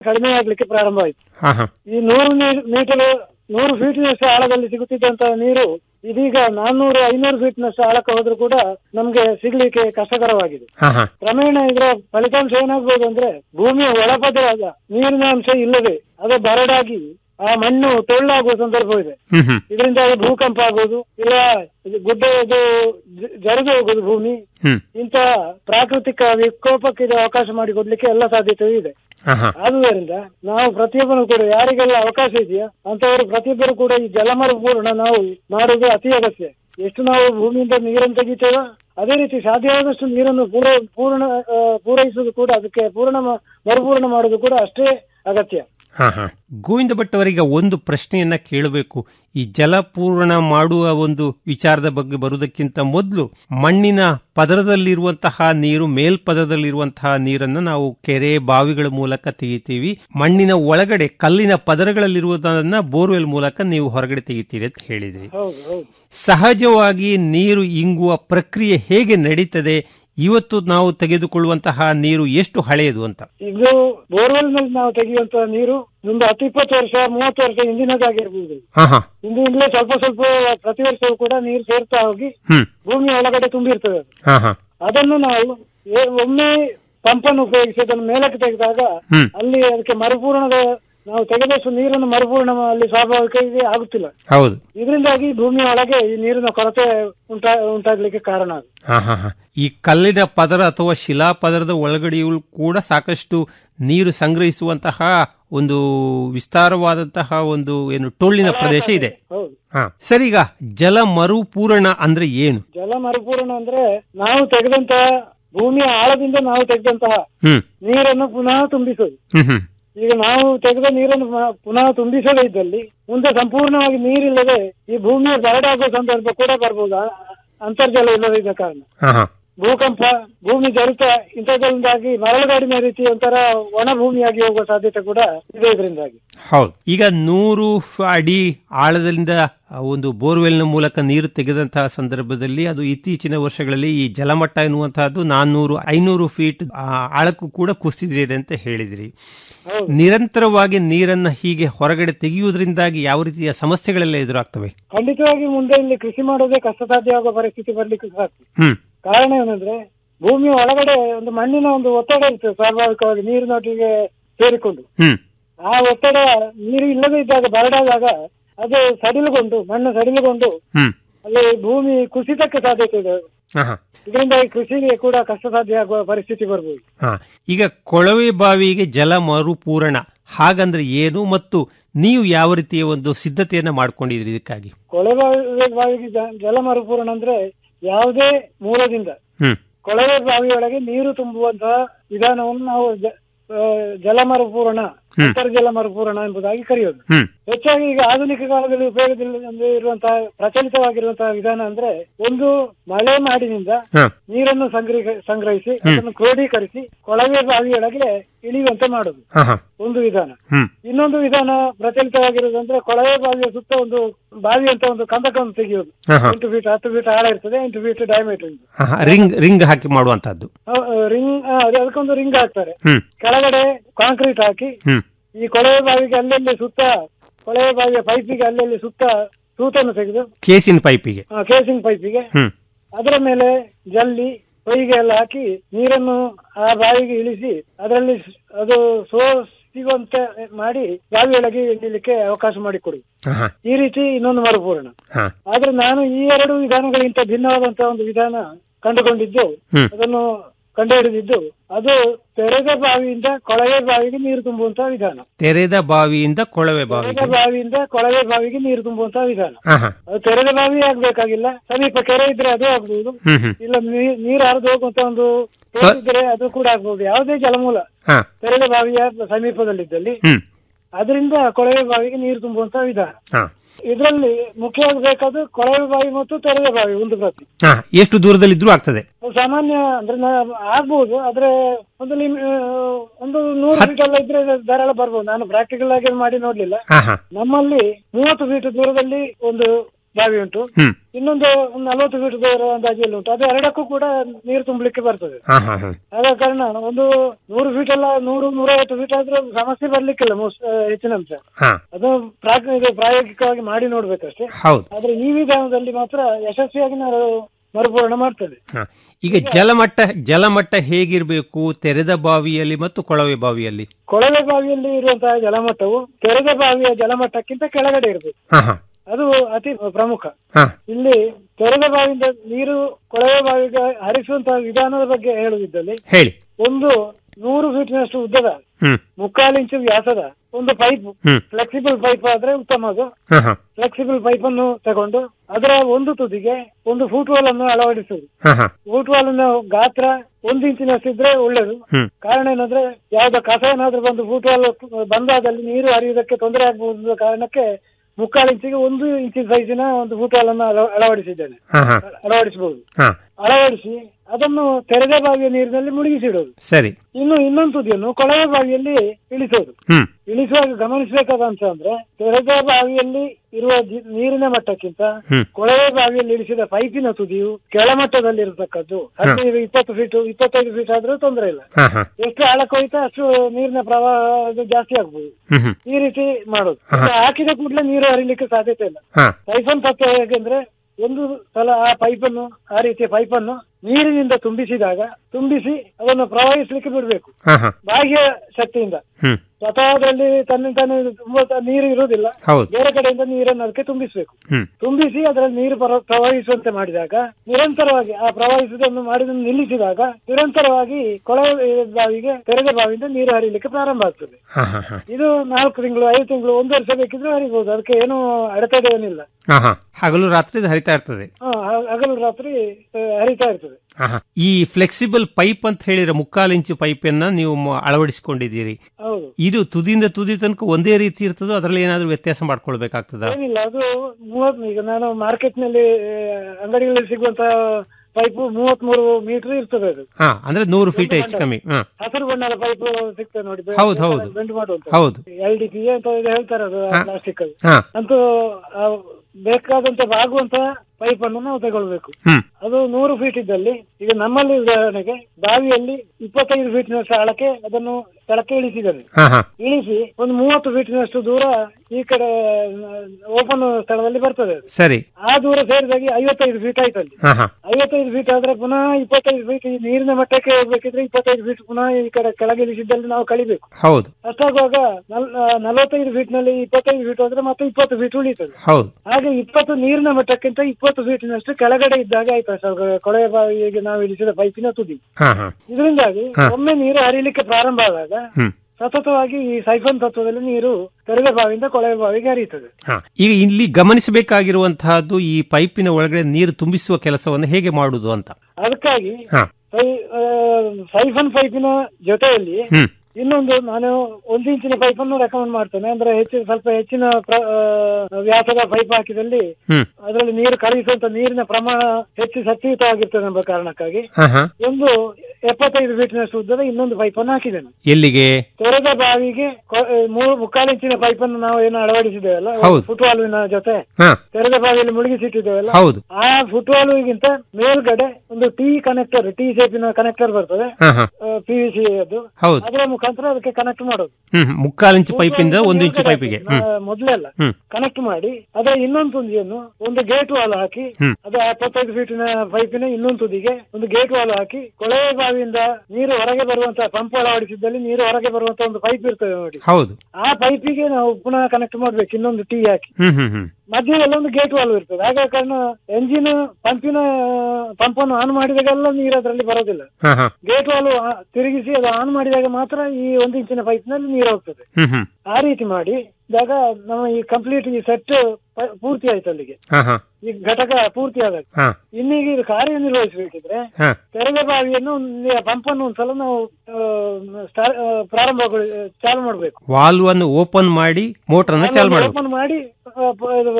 ಕಡಿಮೆ ಆಗ್ಲಿಕ್ಕೆ ಪ್ರಾರಂಭ ಆಯ್ತು ಹಾ ಹಾ ಈ ನೂರು ಮೀ- ಮೀಟರ್ ನೂರು ಫೀಟ್ನಷ್ಟು ಆಳದಲ್ಲಿ ಸಿಗುತ್ತಿದ್ದಂತಹ ನೀರು ಇದೀಗ ನಾನ್ನೂರು ಐನೂರು ಫೀಟ್ನಷ್ಟು ಆಳಕ್ಕೆ ಹೋದ್ರೂ ಕೂಡ ನಮ್ಗೆ ಸಿಗ್ಲಿಕ್ಕೆ ಕಷ್ಟಕರವಾಗಿದೆ ಹಾ ಹಾ ಕ್ರಮೇಣ ಇದರ ಫಲಿತಾಂಶ ಏನಾಗ್ಬೋದು ಅಂದ್ರೆ ಭೂಮಿಯ ಒಳಪದರಾದ ನೀರಿನ ಅಂಶ ಇಲ್ಲದೆ ಅದು ಬರಡಾಗಿ ಆ ಮಣ್ಣು ಟೊಳ್ಳಾಗುವ ಸಂದರ್ಭವಿದೆ ಹ್ಮ್ ಹ್ಮ್ ಇದರಿಂದಾಗಿ ಭೂಕಂಪ ಆಗೋದು ಇಲ್ಲ ಇದು ಗುಡ್ಡ ಇದು ಜ- ಜರಿದು ಹೋಗೋದು ಭೂಮಿ ಹ್ಮ್ ಇಂಥ ಪ್ರಾಕೃತಿಕ ವಿಕೋಪಕ್ಕೆ ಇದು ಅವಕಾಶ ಮಾಡಿಕೊಡ್ಲಿಕ್ಕೆ ಎಲ್ಲ ಸಾಧ್ಯತೆಯೂ ಇದೆ ಹಾ ಹಾ ಆದುದರಿಂದ ನಾವು ಪ್ರತಿಯೊಬ್ಬರು ಕೂಡ ಯಾರಿಗೆಲ್ಲ ಅವಕಾಶ ಇದೆಯಾ ಅಂತವರು ಪ್ರತಿಯೊಬ್ಬರು ಕೂಡ ಈ ಜಲಮರುಪೂರ್ಣ ನಾವು ಮಾಡುವುದು ಅತಿ ಅಗತ್ಯ ಎಷ್ಟು ನಾವು ಭೂಮಿಯಿಂದ ನೀರನ್ನು ತೆಗಿತೇವೋ ಅದೇ ರೀತಿ ಸಾಧ್ಯವಾದಷ್ಟು ನೀರನ್ನು ಪೂರ ಪೂರ್ಣ ಆ, ಪೂರೈಸುವುದು ಕೂಡ ಅದಕ್ಕೆ ಪೂರ್ಣ ಮ- ಮರುಪೂರ್ಣ ಮಾಡುವುದು ಕೂಡ ಅಷ್ಟೇ ಅಗತ್ಯ ಹಾ ಹಾ ಗೋವಿಂದ ಭಟ್ ಅವರಿಗೆ ಒಂದು ಪ್ರಶ್ನೆಯನ್ನ ಕೇಳಬೇಕು ಈ ಜಲಪೂರ್ಣ ಮಾಡುವ ಒಂದು ವಿಚಾರದ ಬಗ್ಗೆ ಬರುವುದಕ್ಕಿಂತ ಮೊದಲು ಮಣ್ಣಿನ ಪದರದಲ್ಲಿರುವಂತಹ ನೀರು ಮೇಲ್ಪದರದಲ್ಲಿರುವಂತಹ ನೀರನ್ನು ನಾವು ಕೆರೆ ಬಾವಿಗಳ ಮೂಲಕ ತೆಗಿತೀವಿ ಮಣ್ಣಿನ ಒಳಗಡೆ ಕಲ್ಲಿನ ಪದರಗಳಲ್ಲಿರುವುದನ್ನ ಬೋರ್ವೆಲ್ ಮೂಲಕ ನೀವು ಹೊರಗಡೆ ತೆಗಿತೀರಿ ಅಂತ ಹೇಳಿದ್ರಿ ಹೌದು ಹೌದು ಸಹಜವಾಗಿ ನೀರು ಇಂಗುವ ಪ್ರಕ್ರಿಯೆ ಹೇಗೆ ನಡೀತದೆ ಇವತ್ತು ನಾವು ತೆಗೆದುಕೊಳ್ಳುವಂತಹ ನೀರು ಎಷ್ಟು ಹಳೆಯದು ಅಂತ ಇದು ಬೋರ್ವೆಲ್ ನಲ್ಲಿ ನಾವು ತೆಗೆಯುವಂತಹ ನೀರು ಒಂದು ಹತ್ತು ಇಪ್ಪತ್ತು ವರ್ಷ ಮೂವತ್ತು ವರ್ಷ ಹಿಂದಿನದಾಗಿರ್ಬೋದು ಹಾ ಹಾ ಹಿಂದಿನಿಂದಲೇ ಸ್ವಲ್ಪ ಸ್ವಲ್ಪ ಪ್ರತಿ ವರ್ಷವೂ ಕೂಡ ನೀರು ಸೇರ್ತಾ ಹೋಗಿ ಹ್ಮ್ ಭೂಮಿಯ ಒಳಗಡೆ ತುಂಬಿರ್ತದೆ ಅದು ಹಾ ಹಾ ಅದನ್ನು ನಾವು ಏ- ಒಮ್ಮೆ ಪಂಪನ್ನು ಉಪಯೋಗಿಸಿ ಅದನ್ನು ಮೇಲಕ್ಕೆ ತೆಗೆದಾಗ ಹ್ಮ್. ಅಲ್ಲಿ ಅದಕ್ಕೆ ಮರುಪೂರ್ಣದ ನಾವು ತೆಗೆದಷ್ಟು ನೀರನ್ನು ಮರುಪೂರ್ಣ ಅಲ್ಲಿ ಸ್ವಾಭಾವಿಕ ಆಗುತ್ತಿಲ್ಲ ಹೌದು ಇದರಿಂದಾಗಿ ಭೂಮಿಯ ಒಳಗೆ ಈ ನೀರಿನ ಕೊರತೆ ಉಂಟಾ ಉಂಟಾಗ್ಲಿಕ್ಕೆ ಕಾರಣ ಅದು ಹಾ ಹಾ ಹಾ ಈ ಕಲ್ಲಿನ ಪದರ ಅಥವಾ ಶಿಲಾ ಪದರದ ಒಳಗಡೆಯೂ ಕೂಡ ಸಾಕಷ್ಟು ನೀರು ಸಂಗ್ರಹಿಸುವಂತಹ ಒಂದು ವಿಸ್ತಾರವಾದಂತಹ ಒಂದು ಏನು ಟೊಳ್ಳಿನ ಪ್ರದೇಶ ಇದೆ ಹೌದು ಹಾ ಸರಿ ಈಗ ಜಲ ಮರುಪೂರಣ ಅಂದ್ರೆ ಏನು ಜಲ ಮರುಪೂರ್ಣ ಅಂದ್ರೆ ನಾವು ತೆಗೆದಂತಹ ಭೂಮಿಯ ಆಳದಿಂದ ನಾವು ತೆಗೆದಂತಹ ಹ್ಮ್ ನೀರನ್ನು ಪುನಃ ತುಂಬಿಸುವುದು ಹ್ಮ್ ಹ್ಮ್ ಈಗ ನಾವು ತೆಗೆದ ನೀರನ್ನು ಪುನಃ- ಪುನಃ ತುಂಬಿಸದೇ ಇದ್ದಲ್ಲಿ ಮುಂದೆ ಸಂಪೂರ್ಣವಾಗಿ ನೀರಿಲ್ಲದೆ ಈ ಭೂಮಿಯ ಬರಡಾಗುವ ಸಂದರ್ಭ ಕೂಡ ಬರ್ಬೋದು ಆ- ಅಂತರ್ಜಲ ಇಲ್ಲದಿದ್ದ ಕಾರಣ ಹಾ ಹಾ ಭೂಕಂಪ ಭೂಮಿ ಜರಿತ ಇಂಥದ್ರಿಂದಾಗಿ ಮರಳುಗಾಡಿನ ರೀತಿ ಒಂಥರ ಒಣ ಭೂಮಿಯಾಗಿ ಹೋಗುವ ಸಾಧ್ಯತೆ ಕೂಡ ಇದೆ ಇದರಿಂದಾಗಿ ಹೌದು ಈಗ ನೂರು ಫ- ಅಡಿ ಆಳದಿಂದ ಆ ಒಂದು ಬೋರ್ವೆಲ್ನ ಮೂಲಕ ನೀರು ತೆಗೆದಂತಹ ಸಂದರ್ಭದಲ್ಲಿ ಅದು ಇತ್ತೀಚಿನ ವರ್ಷಗಳಲ್ಲಿ ಈ ಜಲಮಟ್ಟ ಎನ್ನುವಂತಹದ್ದು ನಾನ್ನೂರು ಐನೂರು ಫೀಟ್ ಆ, ಆಳಕ್ಕೂ ಕೂಡ ಕುಸಿದಿದೆ ಅಂತ ಹೇಳಿದ್ರಿ ಹೌದು ನಿರಂತರವಾಗಿ ನೀರನ್ನ ಹೀಗೆ ಹೊರಗಡೆ ತೆಗೆಯುವುದರಿಂದಾಗಿ ಯಾವ ರೀತಿಯ ಸಮಸ್ಯೆಗಳೆಲ್ಲ ಎದುರಾಗ್ತವೆ ಖಂಡಿತವಾಗಿ ಮುಂದೆ ಇಲ್ಲಿ ಕೃಷಿ ಮಾಡೋದೇ ಕಷ್ಟ ಸಾಧ್ಯ ಆಗೋ ಪರಿಸ್ಥಿತಿ ಬರ್ಲಿಕ್ಕೆ ಸಾಕು ಹ್ಮ್ ಕಾರಣ ಏನಂದ್ರೆ ಭೂಮಿಯ ಒಳಗಡೆ ಒಂದು ಮಣ್ಣಿನ ಒಂದು ಒತ್ತಡ ಇರ್ತದೆ ಸ್ವಾಭಾವಿಕವಾಗಿ ನೀರಿನೊಟ್ಟಿಗೆ ಸೇರಿಕೊಂಡು ಹ್ಮ್ ಆ ಒತ್ತಡ ನೀರು ಇಲ್ಲದೆ ಇದ್ದಾಗ ಬರಡಾದಾಗ ಅದು ಸಡಿಲುಗೊಂಡು ಮಣ್ಣು ಸಡಿಲುಗೊಂಡು ಹ್ಮ್ ಅಲ್ಲಿ ಭೂಮಿ ಕುಸಿತಕ್ಕೆ ಸಾಧ್ಯತೆ ಇದೆ ಹಾ ಹಾ ಇದರಿಂದಾಗಿ ಕೃಷಿಗೆ ಕೂಡ ಕಷ್ಟ ಸಾಧ್ಯ ಆಗುವ ಪರಿಸ್ಥಿತಿ ಬರ್ಬೋದು ಹಾ ಈಗ ಕೊಳವೆ ಬಾವಿಗೆ ಜಲ ಮರುಪೂರಣ ಹಾಗಂದ್ರೆ ಏನು ಮತ್ತು ನೀವು ಯಾವ ರೀತಿಯ ಒಂದು ಸಿದ್ಧತೆಯನ್ನ ಮಾಡ್ಕೊಂಡಿದ್ರಿ ಇದಕ್ಕಾಗಿ ಕೊಳವೆ ಬಾವಿಗೆ ಜ- ಜಲ ಮರುಪೂರಣ ಅಂದ್ರೆ ಯಾವುದೇ ಮೂಲದಿಂದ ಹ್ಮ್ ಕೊಳವೆ ಬಾವಿಯೊಳಗೆ ನೀರು ತುಂಬುವಂತಹ ವಿಧಾನವನ್ನು ನಾವು ಜ- ಆ, ಜಲ ಮರುಪೂರಣ ಹ್ಮ್. ಅಂತರ್ಜಲ ಮರುಪೂರಣ ಎಂಬುದಾಗಿ ಕರೆಯೋದು ಹ್ಮ್ ಹೆಚ್ಚಾಗಿ ಈಗ ಆಧುನಿಕ ಕಾಲದಲ್ಲಿ ಉಪಯೋಗದಲ್ಲಿ ಇರುವಂತಹ ಪ್ರಚಲಿತವಾಗಿರುವಂತಹ ವಿಧಾನ ಅಂದ್ರೆ ಒಂದು ಮಳೆ ಮಾಡಿನಿಂದ ಹಾ ನೀರನ್ನು ಸಂಗ್ರಹ ಸಂಗ್ರಹಿಸಿ ಅದನ್ನು ಕ್ರೋಢೀಕರಿಸಿ ಕೊಳವೆ ಬಾವಿಯೊಳಗೆ ಇಳಿಯುವಂತೆ ಮಾಡುದು ಹಾ ಹಾ ಒಂದು ವಿಧಾನ ಹ್ಮ್ ಇನ್ನೊಂದು ವಿಧಾನ ಪ್ರಚಲಿತವಾಗಿರುವುದಂದ್ರೆ ಕೊಳವೆ ಬಾವಿಯ ಸುತ್ತ ಒಂದು ಬಾವಿ ಅಂತ ಒಂದು ಕಂದಕವನ್ನು ತೆಗೆಯೋದು ಹಾ ಹಾ ಎಂಟು ಫೀಟ್ ಹತ್ತು ಫೀಟ್ ಆಳ ಇರ್ತದೆ ಎಂಟು ಫೀಟ್ ಡಯಾಮೀಟರ್ ಹಾ, ಹಾ, ರಿಂಗ್ ರಿಂಗ್ ಹಾಕಿ ಮಾಡುವಂತಹದ್ದು ರಿಂಗ್ ಅದಕ್ಕೊಂದು ರಿಂಗ್ ಹಾಕ್ತಾರೆ ಹ್ಮ್ ಕೆಳಗಡೆ ಕಾಂಕ್ರೀಟ್ ಹಾಕಿ ಹ್ಮ್ ಈ ಕೊಳವೆ ಬಾವಿಗೆ ಅಲ್ಲಲ್ಲಿ ಸುತ್ತ ಕೊಳವೆ ಬಾವಿಯ ಪೈಪಿಗೆ ಅಲ್ಲಲ್ಲಿ ಸುತ್ತ ಸೂತನ್ನು ತೆಗೆದು ಕೇಸಿನ ಪೈಪಿಗೆ ಆ, ಕೇಸಿಂಗ್ ಪೈಪಿಗೆ ಹ್ಮ್ ಅದರ ಮೇಲೆ ಜಲ್ಲಿ ಹೊಯ್ಗೆ ಎಲ್ಲ ಹಾಕಿ ನೀರನ್ನು ಆ ಬಾವಿಗೆ ಇಳಿಸಿ ಅದರಲ್ಲಿ ಸ್- ಅದು ಸೋ ಸಿಗುವಂತೆ ಮಾಡಿ ಬಾವಿಯೊಳಗೆ ಇಳಿಲಿಕ್ಕೆ ಅವಕಾಶ ಮಾಡಿಕೊಡಿ ಹಾ ಹಾ ಈ ರೀತಿ ಇನ್ನೊಂದು ಮರುಪೂರಣ ಹಾ ಆದ್ರೆ ನಾನು ಈ ಎರಡು ವಿಧಾನಗಳಿಗಿಂತ ಭಿನ್ನವಾದಂತಹ ಒಂದು ವಿಧಾನ ಕಂಡುಕೊಂಡಿದ್ದು ಹ್ಮ್ ಅದನ್ನು ಕಂಡುಹಿಡಿದಿದ್ದು ಅದು ತೆರೆದ ಬಾವಿಯಿಂದ ಕೊಳವೆ ಬಾವಿಗೆ ನೀರು ತುಂಬುವಂತಹ ವಿಧಾನ ತೆರೆದ ಬಾವಿಯಿಂದ ಕೊಳವೆ ತೆರೆದ ಬಾವಿಗೆ ಬಾವಿಯಿಂದ ಕೊಳವೆ ಬಾವಿಗೆ ನೀರು ತುಂಬುವಂತಹ ವಿಧಾನ ಹಾ ಹಾ ಅದು ತೆರೆದ ಬಾವಿ ಆಗ್ಬೇಕಾಗಿಲ್ಲ ಸಮೀಪ ಕೆರೆ ಇದ್ರೆ ಅದು ಆಗ್ಬಹುದು ಹ್ಮ್ ಹ್ಮ್ ಇಲ್ಲ ನೀ- ನೀರು ಹರಿದು ಹೋಗುವಂತ ಒಂದು ತೋಡು ಇದ್ರೆ ಅದು ಕೂಡ ಆಗ್ಬಹುದು ಯಾವುದೇ ಜಲಮೂಲ ಹಾ ತೆರೆದ ಬಾವಿಯ ಸಮೀಪದಲ್ಲಿದ್ದಲ್ಲಿ ಹ್ಮ್ ಅದರಿಂದ ಕೊಳವೆ ಬಾವಿಗೆ ನೀರು ತುಂಬುವಂತ ವಿಧಾನ ಹಾ ಇದರಲ್ಲಿ ಮುಖ್ಯವಾಗಿ ಬೇಕಾದ ಕೊಳವೆ ಬಾವಿ ಮತ್ತು ತೆರೆದ ಬಾವಿ ಒಂದು ಪ್ರತಿ ಹಾ ಎಷ್ಟು ದೂರದಲ್ಲಿದ್ರೂ ಆಗ್ತದೆ ಸಾಮಾನ್ಯ ಅಂದ್ರೆ ನಾ- ಆಗ್ಬಹುದು ಆದ್ರೆ ಒಂದು ಲಿಮ್- ಆ, ಒಂದು ನೂರು ಫೀಟ್ ಎಲ್ಲ ಇದ್ರೆ ಧಾರಾಳ ಬರ್ಬೋದು ನಾನು ಪ್ರಾಕ್ಟಿಕಲ್ ಆಗಿ ಮಾಡಿ ನೋಡ್ಲಿಲ್ಲ ಹಾ ಹಾ ನಮ್ಮಲ್ಲಿ ಮೂವತ್ತು ಫೀಟ್ ದೂರದಲ್ಲಿ ಒಂದು ಬಾವಿ ಉಂಟು ಹ್ಮ್ ಇನ್ನೊಂದು ಒಂದು ನಲವತ್ತು ಫೀಟ್ ದೂರ ಅಂದಾಜಲ್ಲಿ ಉಂಟು ಅದು ಎರಡಕ್ಕೂ ಕೂಡ ನೀರು ತುಂಬಲಿಕ್ಕೆ ಬರ್ತದೆ ಹಾ ಹಾ ಹಾ ಆದ ಕಾರಣ ಒಂದು ನೂರು ಫೀಟ್ ಅಲ್ಲ ನೂರು ನೂರೈವತ್ತು ಫೀಟ್ ಆದ್ರೂ ಸಮಸ್ಯೆ ಬರ್ಲಿಕ್ಕಿಲ್ಲ ಮೋಸ್ಟ್ ಹೆಚ್ಚಿನ ಅಂಶ ಹಾ ಅದು ಪ್ರಾಕ್ ಇದು ಪ್ರಾಯೋಗಿಕವಾಗಿ ಮಾಡಿ ನೋಡ್ಬೇಕಷ್ಟೇ ಹೌದು ಆದ್ರೆ ಈ ವಿಧಾನದಲ್ಲಿ ಮಾತ್ರ ಯಶಸ್ವಿಯಾಗಿ ನಾವು ಮರುಪೂರಣ ಮಾಡ್ತದೆ ಹಾ. ಈಗ ಜಲಮಟ್ಟ ಜಲಮಟ್ಟ ಹೇಗಿರಬೇಕು ತೆರೆದ ಬಾವಿಯಲ್ಲಿ ಮತ್ತು ಕೊಳವೆ ಬಾವಿಯಲ್ಲಿ ಕೊಳವೆ ಬಾವಿಯಲ್ಲಿ ಇರುವಂತಹ ಜಲಮಟ್ಟವು ತೆರೆದ ಬಾವಿಯ ಜಲಮಟ್ಟಕ್ಕಿಂತ ಕೆಳಗಡೆ ಇರಬೇಕು ಹಾ ಹಾ ಅದು ಅತಿ ಪ್ರಮುಖ ಹಾ ಇಲ್ಲಿ ತೆರೆದ ಬಾವಿಯಿಂದ ನೀರು ಕೊಳವೆ ಬಾವಿಗೆ ಹರಿಸುವಂತಹ ವಿಧಾನದ ಬಗ್ಗೆ ಹೇಳುವುದಿದ್ದಲ್ಲಿ ಹೇಳಿ ಒಂದು ನೂರು ಫೀಟ್ನಷ್ಟು ಉದ್ದದ ಹ್ಮ್ ಮುಕ್ಕಾಲು ಇಂಚು ವ್ಯಾಸದ ಒಂದು ಪೈಪ್ ಹ್ಮ್ ಫ್ಲೆಕ್ಸಿಬಲ್ ಪೈಪ್ ಆದ್ರೆ ಉತ್ತಮ ಅದು ಹಾ ಹಾ ಫ್ಲೆಕ್ಸಿಬಲ್ ಪೈಪ್ ಅನ್ನು ತಗೊಂಡು ಅದರ ಒಂದು ತುದಿಗೆ ಒಂದು ಫುಟ್ವಾಲ್ ಅನ್ನು ಅಳವಡಿಸುವುದು ಹಾ ಹಾ ಫುಟ್ವಾಲ್ ನ ಗಾತ್ರ ಒಂದು ಇಂಚಿನಷ್ಟಿದ್ರೆ ಒಳ್ಳೇದು ಹ್ಮ್ ಕಾರಣ ಏನಂದ್ರೆ ಯಾವ್ದೋ ಕಸ ಏನಾದ್ರೂ ಬಂದು ಫುಟ್ವಾಲ್ ಬಂದಾದಲ್ಲಿ ನೀರು ಹರಿಯುವುದಕ್ಕೆ ತೊಂದರೆ ಆಗಬಹುದು ಕಾರಣಕ್ಕೆ ಮುಕ್ಕಾಲು ಇಂಚಿಗೆ ಒಂದು ಇಂಚಿನ ಸೈಜಿನ ಒಂದು ಫುಟ್ವಾಲ್ ಅನ್ನು ಅಳ- ಅಳವಡಿಸಿದ್ದೇನೆ ಹಾ ಹಾ ಅಳವಡಿಸಬಹುದು ಹಾ ಅಳವಡಿಸಿ ಅದನ್ನು ತೆರೆದ ಬಾವಿಯ ನೀರಿನಲ್ಲಿ ಮುಳುಗಿಸಿಡೋದು ಸರಿ ಇನ್ನು ಇನ್ನೊಂದು ತುದಿಯನ್ನು ಕೊಳವೆ ಬಾವಿಯಲ್ಲಿ ಇಳಿಸೋದು ಹ್ಮ್ ಇಳಿಸುವಾಗ ಗಮನಿಸಬೇಕಾದ ಅಂಶ ಅಂದ್ರೆ ತೆರೆದ ಬಾವಿಯಲ್ಲಿ ಇರುವ ಜಿ- ನೀರಿನ ಮಟ್ಟಕ್ಕಿಂತ ಹ್ಮ್ ಕೊಳವೆ ಬಾವಿಯಲ್ಲಿ ಇಳಿಸಿದ ಪೈಪಿನ ತುದಿಯು ಕೆಳಮಟ್ಟದಲ್ಲಿ ಇರತಕ್ಕದ್ದು ಹದಿನೈದು ಇಪ್ಪತ್ತು ಫೀಟ್ ಇಪ್ಪತ್ತೈದು ಫೀಟ್ ಆದ್ರೂ ತೊಂದರೆ ಇಲ್ಲ ಹಾ ಹಾ ಎಷ್ಟು ಆಳಕ್ಕೆ ಹೋಯ್ತಾ ಅಷ್ಟು ನೀರಿನ ಪ್ರವಾಹ ಅದು ಜಾಸ್ತಿ ಆಗ್ಬೋದು ಹ್ಮ್ ಹ್ಮ್ ಈ ರೀತಿ ಮಾಡೋದು ಮತ್ತೆ ಹಾಕಿದ ಕೂಡಲೇ ನೀರು ಹರಿಲಿಕ್ಕೆ ಸಾಧ್ಯತೆ ಇಲ್ಲ ಹಾ ಪೈಪನ್ ತತ್ವ ಹೇಗೆಂದ್ರೆ ಒಂದು ಸಲ ಆ ಪೈಪನ್ನು ಆ ರೀತಿಯ ಪೈಪನ್ನು ನೀರಿನಿಂದ ತುಂಬಿಸಿದಾಗ ತುಂಬಿಸಿ ಅದನ್ನು ಪ್ರವಹಿಸಲಿಕ್ಕೆ ಬಿಡಬೇಕು ಹಾ ಹಾ ಬಾಹ್ಯ ಶಕ್ತಿಯಿಂದ ಹ್ಮ್ ಸ್ವತಃದಲ್ಲಿ ತನ್ನ ತಾನೇ ತುಂಬಾ ತ- ನೀರು ಇರುವುದಿಲ್ಲ ಹೌದು ಬೇರೆ ಕಡೆಯಿಂದ ನೀರನ್ನು ಅದಕ್ಕೆ ತುಂಬಿಸಬೇಕು ಹ್ಮ್ ತುಂಬಿಸಿ ಅದರಲ್ಲಿ ನೀರು ಪರ- ಪ್ರವಹಿಸುವಂತೆ ಮಾಡಿದಾಗ ನಿರಂತರವಾಗಿ ಆ ಪ್ರವಹಿಸುವುದನ್ನು ಮಾಡಿದನ್ನು ನಿಲ್ಲಿಸಿದಾಗ ನಿರಂತರವಾಗಿ ಕೊಳವೆ ಬಾವಿಗೆ ತೆರೆದ ಬಾವಿಯಿಂದ ನೀರು ಹರಿಲಿಕ್ಕೆ ಪ್ರಾರಂಭ ಆಗ್ತದೆ ಹಾ ಹಾ ಹಾ ಇದು ನಾಲ್ಕು ತಿಂಗಳು ಐದು ತಿಂಗಳು ಒಂದು ವರ್ಷ ಬೇಕಿದ್ರೆ ಹರಿಬಹುದು ಅದಕ್ಕೆ ಏನು ಅಡೆತಡೆ ಏನಿಲ್ಲ ಹಾ ಹಾ ಹಗಲು ರಾತ್ರಿ ಇದು ಹರಿತಾ ಇರ್ತದೆ ಹಾ ಹ- ಹಗಲು ರಾತ್ರಿ ಆ, ಹರಿತಾ ಇರ್ತದೆ ಹಾ ಹಾ ಈ ಫ್ಲೆಕ್ಸಿಬಲ್ ಪೈಪ್ ಅಂತ ಹೇಳಿದ್ರೆ ಮುಕ್ಕಾಲು ಇಂಚು ಪೈಪನ್ನ ನೀವು ಮ- ಅಳವಡಿಸಿಕೊಂಡಿದ್ದೀರಿ ಹೌದು ಇದು ತುದಿಯಿಂದ ತುದಿ ತನಕ ಒಂದೇ ರೀತಿ ಇರ್ತದೋ ಅದರಲ್ಲಿ ಏನಾದ್ರೂ ವ್ಯತ್ಯಾಸ ಮಾಡ್ಕೊಳ್ಬೇಕಾಗ್ತದ ಏನಿಲ್ಲ ಅದು ಮೂವತ್ ಈಗ ನಾನು ಮಾರ್ಕೆಟ್ ನಲ್ಲಿ ಆ, ಅಂಗಡಿಗಳಲ್ಲಿ ಸಿಗುವಂತ ಪೈಪು ಮೂವತ್ತ್ ಮೂರು ಮೀಟರ್ ಇರ್ತದೆ ಅದು ಹಾ ಅಂದ್ರೆ ನೂರು ಫೀಟ್ ಹೆಚ್ಚು ಕಮ್ಮಿ ಹಾ ಹಸಿರು ಬಣ್ಣದ ಪೈಪ್ ಸಿಗ್ತದೆ ನೋಡಿ ಹೌದು, ಹೌದು. ಬೆಂಡ್ ಮಾಡುವಂತ ಹೌದು ಎಲ್ ಡಿ ಪಿ ಅಂತ ಇದು ಹೇಳ್ತಾರೆ ಅದು ಹಾ. ಪ್ಲಾಸ್ಟಿಕ್ ಅದು ಹಾ ಅಂತೂ ಆ ಬೇಕಾದಂತ ಬಾಗುವಂತ ಪೈಪ್ ಅನ್ನು ನಾವು ತಗೊಳ್ಬೇಕು ಹ್ಮ್ ಅದು ನೂರು ಫೀಟ್ ಇದ್ದಲ್ಲಿ ಈಗ ನಮ್ಮಲ್ಲಿ ಉದಾಹರಣೆಗೆ ಬಾವಿಯಲ್ಲಿ ಇಪ್ಪತ್ತೈದು ಫೀಟ್ನಷ್ಟು ಆಳಕ್ಕೆ ಅದನ್ನು ಸ್ಥಳಕ್ಕೆ ಇಳಿಸಿದ್ದಾರೆ ಹಾ ಹಾ ಇಳಿಸಿ ಒಂದು ಮೂವತ್ತು ಫೀಟ್ನಷ್ಟು ದೂರ ಈ ಕಡೆ ಓಪನ್ ಸ್ಥಳದಲ್ಲಿ ಬರ್ತದೆ ಅದು. ಸರಿ ಆ ದೂರ ಸೇರಿದಾಗಿ ಐವತ್ತೈದು ಫೀಟ್ ಆಯ್ತು ಅಲ್ಲಿ ಹಾ ಹಾ ಐವತ್ತೈದು ಫೀಟ್ ಆದ್ರೆ ಪುನಃ ಇಪ್ಪತ್ತೈದು ಫೀಟ್ ಈ ನೀರಿನ ಮಟ್ಟಕ್ಕೆ ಹೋಗ್ಬೇಕಿದ್ರೆ ಇಪ್ಪತ್ತೈದು ಫೀಟ್ ಪುನಃ ಈ ಕಡೆ ಕೆಳಗೆ ಇಳಿಸಿದ್ದಲ್ಲಿ ನಾವು ಕಳಿಬೇಕು ಹೌದು ಅಷ್ಟಾಗುವಾಗ ನಲ್- ಆ, ನಲವತ್ತೈದು ಫೀಟ್ ನಲ್ಲಿ ಇಪ್ಪತ್ತೈದು ಫೀಟ್ ಹೋದ್ರೆ ಮತ್ತೆ ಇಪ್ಪತ್ತು ಫೀಟ್ ಉಳಿತದೆ ಹೌದು ಹಾಗೆ ಇಪ್ಪತ್ತು ನೀರಿನ ಮಟ್ಟಕ್ಕಿಂತ ಇಪ್ಪತ್ತು ಫೀಟಿನಷ್ಟು ಕೆಳಗಡೆ ಇದ್ದಾಗ ಆಯ್ತು ಸರ್ ಕೊಳವೆ ಬಾವಿಗೆ ನಾವು ಇಳಿಸಿದ ಪೈಪಿನ ತುದಿ ಹಾ ಹಾ ಇದರಿಂದಾಗಿ ಹಾ. ಒಮ್ಮೆ ನೀರು ಹರಿಲಿಕ್ಕೆ ಪ್ರಾರಂಭ ಆದಾಗ ಹ್ಮ್ ಸತತವಾಗಿ ಈ ಸೈಫನ್ ತತ್ವದಲ್ಲಿ ನೀರು ತೆರೆದ ಬಾವಿಯಿಂದ ಕೊಳವೆ ಬಾವಿಗೆ ಹರಿಯುತ್ತದೆ ಹಾ ಈಗ ಇಲ್ಲಿ ಗಮನಿಸಬೇಕಾಗಿರುವಂತಹದ್ದು ಈ ಪೈಪಿನ ಒಳಗಡೆ ನೀರು ತುಂಬಿಸುವ ಕೆಲಸವನ್ನು ಹೇಗೆ ಮಾಡುದು ಅಂತ ಅದಕ್ಕಾಗಿ ಹಾ ಸೈ- ಆ, ಸೈಫನ್ ಪೈಪಿನ ಜೊತೆಯಲ್ಲಿ ಹ್ಮ್ ಇನ್ನೊಂದು ನಾನು ಒಂದು ಇಂಚಿನ ಪೈಪ್ ಅನ್ನು ರೆಕಮೆಂಡ್ ಮಾಡ್ತೇನೆ ಅಂದ್ರೆ ಹೆಚ್ಚಿನ ಸ್ವಲ್ಪ ಹೆಚ್ಚಿನ ಪ್ರ- ಆ, ವ್ಯಾಸದ ಪೈಪ್ ಹಾಕಿದಲ್ಲಿ ಹ್ಮ್ ಅದರಲ್ಲಿ ನೀರು ಕರಗಿಸುವಂತ ನೀರಿನ ಪ್ರಮಾಣ ಹೆಚ್ಚು ಶಕ್ತಿಯುತವಾಗಿರ್ತದೆ ಎಂಬ ಕಾರಣಕ್ಕಾಗಿ ಹಾ ಹಾ ಒಂದು ಎಪ್ಪತ್ತೈದು ಫೀಟ್ನಷ್ಟು ಉದ್ದದ ಇನ್ನೊಂದು ಪೈಪ್ ಅನ್ನು ಹಾಕಿದ್ದೇನೆ ಎಲ್ಲಿಗೆ ತೆರೆದ ಬಾವಿಗೆ ಕೊ- ಆ, ಮೂರು ಮುಕ್ಕಾಲು ಇಂಚಿನ ಪೈಪ್ ಅನ್ನು ನಾವು ಏನು ಅಳವಡಿಸಿದ್ದೇವಲ್ಲ ಹೌದು. ಫುಟ್ವಾಲ್ವಿನ ಜೊತೆ ಹಾ ತೆರೆದ ಬಾವಿಯಲ್ಲಿ ಮುಳುಗಿಸಿಟ್ಟಿದ್ದೇವಲ್ಲ ಹೌದು ಆ ಫುಟ್ವಾಲ್ವಿಗಿಂತ ಮೇಲ್ಗಡೆ ಒಂದು ಟಿ ಕನೆಕ್ಟರ್ ಟಿ ಶೇಪಿನ ಕನೆಕ್ಟರ್ ಬರ್ತದೆ ಹಾ ಹಾ ಪಿ ವಿ ಸಿ ಅದು ಹೌದು ಅದರ ಮುಖಾಂತರ ಅದಕ್ಕೆ ಕನೆಕ್ಟ್ ಮಾಡೋದು ಹ್ಮ್ ಹ್ಮ್. ಮುಕ್ಕಾಲು ಇಂಚು ಪೈಪಿಂದ ಒಂದು ಇಂಚು ಪೈಪಿಗೆ ಹ್ಮ್ ನಾ- ಮೊದ್ಲೆಲ್ಲ ಹ್ಮ್ ಕನೆಕ್ಟ್ ಮಾಡಿ ಅದರ ಇನ್ನೊಂದು ತುದಿಯನ್ನು ಒಂದು ಗೇಟ್ ವಾಲ್ ಹಾಕಿ ಹ್ಮ್. ಅದು ಎಪ್ಪತ್ತೈದು ಫೀಟಿನ ಪೈಪಿನ ಇನ್ನೊಂದು ತುದಿಗೆ ಒಂದು ಗೇಟ್ ವಾಲ್ ಹಾಕಿ ಕೊಳವೆ ಬಾವಿಯಿಂದ ನೀರು ಹೊರಗೆ ಬರುವಂತ ಪಂಪ್ ಅಳವಡಿಸಿದ್ದಲ್ಲಿ ನೀರು ಹೊರಗೆ ಬರುವಂತ ಒಂದು ಪೈಪ್ ಇರ್ತದೆ ನೋಡಿ ಹೌದು ಆ ಪೈಪಿಗೆ ನಾವು ಪುನಃ ಕನೆಕ್ಟ್ ಮಾಡ್ಬೇಕು ಇನ್ನೊಂದು ಟೀ ಹಾಕಿ ಹ್ಮ್ ಹ್ಮ್ ಹ್ಮ್ ಮಧ್ಯದಲ್ಲಿ ಒಂದು ಗೇಟ್ ವಾಲ್ವ್ ಇರ್ತದೆ ಹಾಗ ಕಾರಣ ಎಂಜಿನ್ ಪಂಪಿನ ಪಂಪ್ ಅನ್ನು ಆನ್ ಮಾಡಿದಾಗೆಲ್ಲ ನೀರು ಅದರಲ್ಲಿ ಬರೋದಿಲ್ಲ ಹಾ ಹಾ ಗೇಟ್ ವಾಲ್ವ್ ತಿರುಗಿಸಿ ಅದು ಆನ್ ಮಾಡಿದಾಗ ಮಾತ್ರ ಈ ಒಂದು ಇಂಚಿನ ಪೈಪ್ ನಲ್ಲಿ ನೀರು ಹೋಗ್ತದೆ ಹ್ಮ್ ಹ್ಮ್ ಆ ರೀತಿ ಮಾಡಿ ಇದಾಗ ನಮ್ಮ ಈ ಕಂಪ್ಲೀಟ್ ಈ ಸೆಟ್ ಪೂರ್ತಿ ಆಯ್ತು ಅಲ್ಲಿಗೆ ಹಾ ಹಾ ಈ ಘಟಕ ಪೂರ್ತಿ ಆದಾಗ ಹಾ ಇನ್ನೀಗ ಇದು ಕಾರ್ಯನಿರ್ವಹಿಸಬೇಕಿದ್ರೆ ಹಾ ತೆರೆದ ಬಾವಿಯನ್ನು ಪಂಪ್ ಅನ್ನು ಒಂದ್ಸಲ ನಾವು ಆ, ಸ್ಟಾ- ಆ, ಪ್ರಾರಂಭ ಚಾಲು ಮಾಡಬೇಕು ವಾಲ್ವ್ ಅನ್ನು ಓಪನ್ ಮಾಡಿ ಮೋಟರ್ ಅನ್ನ ಚಾಲು ಮಾಡಬೇಕು ಓಪನ್ ಮಾಡಿ ಆ, ಪ- ಇದು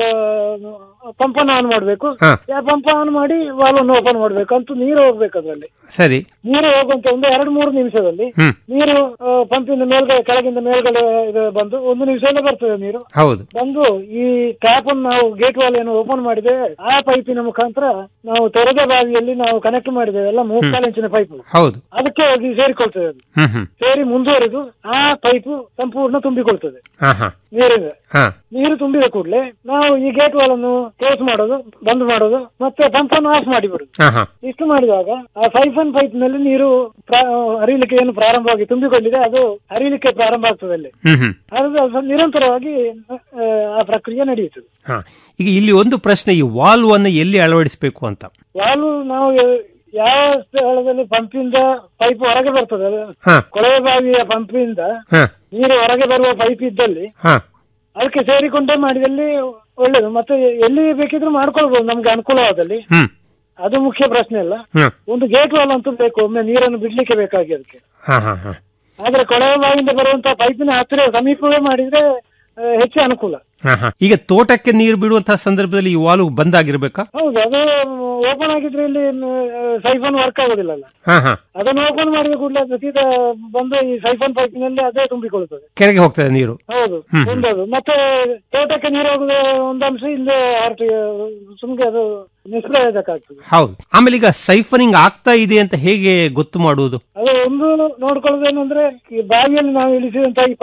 ಪಂಪನ್ನು ಆನ್ ಮಾಡಬೇಕು ಹಾ ಪಂಪ್ ಆನ್ ಮಾಡಿ ವಾಲ್ವನ್ನು ಓಪನ್ ಮಾಡಬೇಕು ಅಂತೂ ನೀರು ಹೋಗ್ಬೇಕು ಅದರಲ್ಲಿ ಸರಿ ನೀರು ಹೋಗುವಂತ ಒಂದು ಎರಡು ಮೂರು ನಿಮಿಷದಲ್ಲಿ ಹ್ಮ್ ನೀರು ಆ, ಪಂಪಿಂದ ಮೇಲ್ಗಡೆ ಕೆಳಗಿಂದ ಮೇಲ್ಗಡೆ ಇದು ಬಂದು ಒಂದು ನಿಮಿಷದಲ್ಲೇ ಬರ್ತದೆ ನೀರು ಹೌದು ಬಂದು ಈ ಟ್ಯಾಪ್ ಅನ್ನು ನಾವು ಗೇಟ್ ವಾಲ್ ಏನು ಓಪನ್ ಮಾಡಿದೆ ಆ ಪೈಪಿನ ಮುಖಾಂತರ ನಾವು ತೆರೆದ ಬಾವಿಯಲ್ಲಿ ನಾವು ಕನೆಕ್ಟ್ ಮಾಡಿದ್ದೇವೆ ಎಲ್ಲ ಮೂರ್ಕಾಲು ಇಂಚಿನ ಪೈಪ್ ಹೌದು ಅದಕ್ಕೆ ಹೋಗಿ ಸೇರಿಕೊಳ್ತದೆ ಅದು ಹ್ಮ್ ಹ್ಮ್ ಸೇರಿ ಮುಂದುವರೆದು ಆ ಪೈಪು ಸಂಪೂರ್ಣ ತುಂಬಿಕೊಳ್ತದೆ ಹಾ ಹಾ ನೀರಿನ ಹಾ ನೀರು ತುಂಬಿದ ಕೂಡಲೇ ನಾವು ಈ ಗೇಟ್ ವಾಲ್ ಅನ್ನು ಕ್ಲೋಸ್ ಮಾಡೋದು ಬಂದ್ ಮಾಡೋದು ಮತ್ತೆ ಪಂಪ್ ಅನ್ನು ಆಫ್ ಮಾಡಿಬಿಡುದು ಹಾ ಹಾ ಇಷ್ಟು ಮಾಡಿದಾಗ ಆ ಸೈಫನ್ ಪೈಪ್ ನಲ್ಲಿ ನೀರು ಪ್ರಾ- ಹರಿಲಿಕ್ಕೆ ಏನು ಪ್ರಾರಂಭವಾಗಿ ತುಂಬಿಕೊಂಡಿದೆ ಅದು ಹರಿಲಿಕ್ಕೆ ಪ್ರಾರಂಭ ಆಗ್ತದೆ ಅಲ್ಲಿ ಹ್ಮ್ ಹ್ಮ್ ಅದು ಅದು ನಿರಂತರವಾಗಿ ಆ, ಆ ಪ್ರಕ್ರಿಯೆ ನಡೆಯುತ್ತದೆ ಹಾ ಈಗ ಇಲ್ಲಿ ಒಂದು ಪ್ರಶ್ನೆ ಈ ವಾಲ್ವ್ ಅನ್ನು ಎಲ್ಲಿ ಅಳವಡಿಸಬೇಕು ಅಂತ ವಾಲ್ವ್ ನಾವು ಯಾವ ಸ್ಥಳದಲ್ಲಿ ಪಂಪಿಂದ ಪೈಪ್ ಹೊರಗೆ ಬರ್ತದೆ ಅದು ಹಾ ಕೊಳವೆ ಬಾವಿಯ ಪಂಪಿಂದ ಹಾ ನೀರು ಹೊರಗೆ ಬರುವ ಪೈಪ್ ಇದ್ದಲ್ಲಿ ಹಾ ಅದಕ್ಕೆ ಸೇರಿಕೊಂಡೇ ಮಾಡಿದಲ್ಲಿ ಒಳ್ಳೇದು ಮತ್ತೆ ಎಲ್ಲಿ ಬೇಕಿದ್ರೂ ಮಾಡ್ಕೊಳ್ಬಹುದು ನಮ್ಗೆ ಅನುಕೂಲವಾದಲ್ಲಿ ಹ್ಮ್ ಅದು ಮುಖ್ಯ ಪ್ರಶ್ನೆ ಅಲ್ಲ ಹ್ಮ್ ಒಂದು ಗೇಟ್ ವಾಲ್ ಅಂತೂ ಬೇಕು ಒಮ್ಮೆ ನೀರನ್ನು ಬಿಡ್ಲಿಕ್ಕೆ ಬೇಕಾಗಿ ಅದಕ್ಕೆ ಹಾ ಹಾ ಹಾ ಆದ್ರೆ ಕೊಳವೆ ಬಾವಿಯಿಂದ ಬರುವಂತಹ ಪೈಪಿನ ಹತ್ತಿರ ಸಮೀಪವೇ ಮಾಡಿದ್ರೆ ಆ, ಹೆಚ್ಚು ಅನುಕೂಲ ಹಾ ಹಾ ಈಗ ತೋಟಕ್ಕೆ ನೀರು ಬಿಡುವಂತಹ ಸಂದರ್ಭದಲ್ಲಿ ಈ ವಾಲ್ವ್ ಬಂದಾಗಿರ್ಬೇಕಾ ಹೌದು ಅದು ಓಪನ್ ಆಗಿದ್ರೆ ಇಲ್ಲಿ ಸೈಫನ್ ವರ್ಕ್ ಆಗೋದಿಲ್ಲ ಅಲ್ಲ ಹಾ ಹಾ ಅದನ್ನು ಓಪನ್ ಮಾಡಿದ ಕೂಡಲೇ ಅದು ಸೀದಾ ಬಂದು ಈ ಸೈಫನ್ ಪೈಪಿನಲ್ಲಿ ಅದೇ ತುಂಬಿಕೊಳ್ಳುತ್ತದೆ ಕೆರೆಗೆ ಹೋಗ್ತದೆ ನೀರು ಹೌದು ಹ್ಮ್. ಒಂದದು ಮತ್ತೆ ತೋಟಕ್ಕೆ ನೀರು ಹೋಗುವ ಒಂದು ಅಂಶ ಇಲ್ಲೇ ಹೊರಟು ಸುಮ್ಗೆ ಅದು ನಿಷ್ಪ್ರಯೋಜಕ ಆಗ್ತದೆ ಹೌದು ಆಮೇಲೆ ಈಗ ಸೈಫನಿಂಗ್ ಆಗ್ತಾ ಇದೆ ಅಂತ ಹೇಗೆ ಗೊತ್ತು ಮಾಡುವುದು ಅದು ಒಂದು ನೋಡ್ಕೊಳ್ಳೋದೇನಂದ್ರೆ ಈ ಬಾವಿಯಲ್ಲಿ ನಾವು ಇಳಿಸಿದಂತ ಈ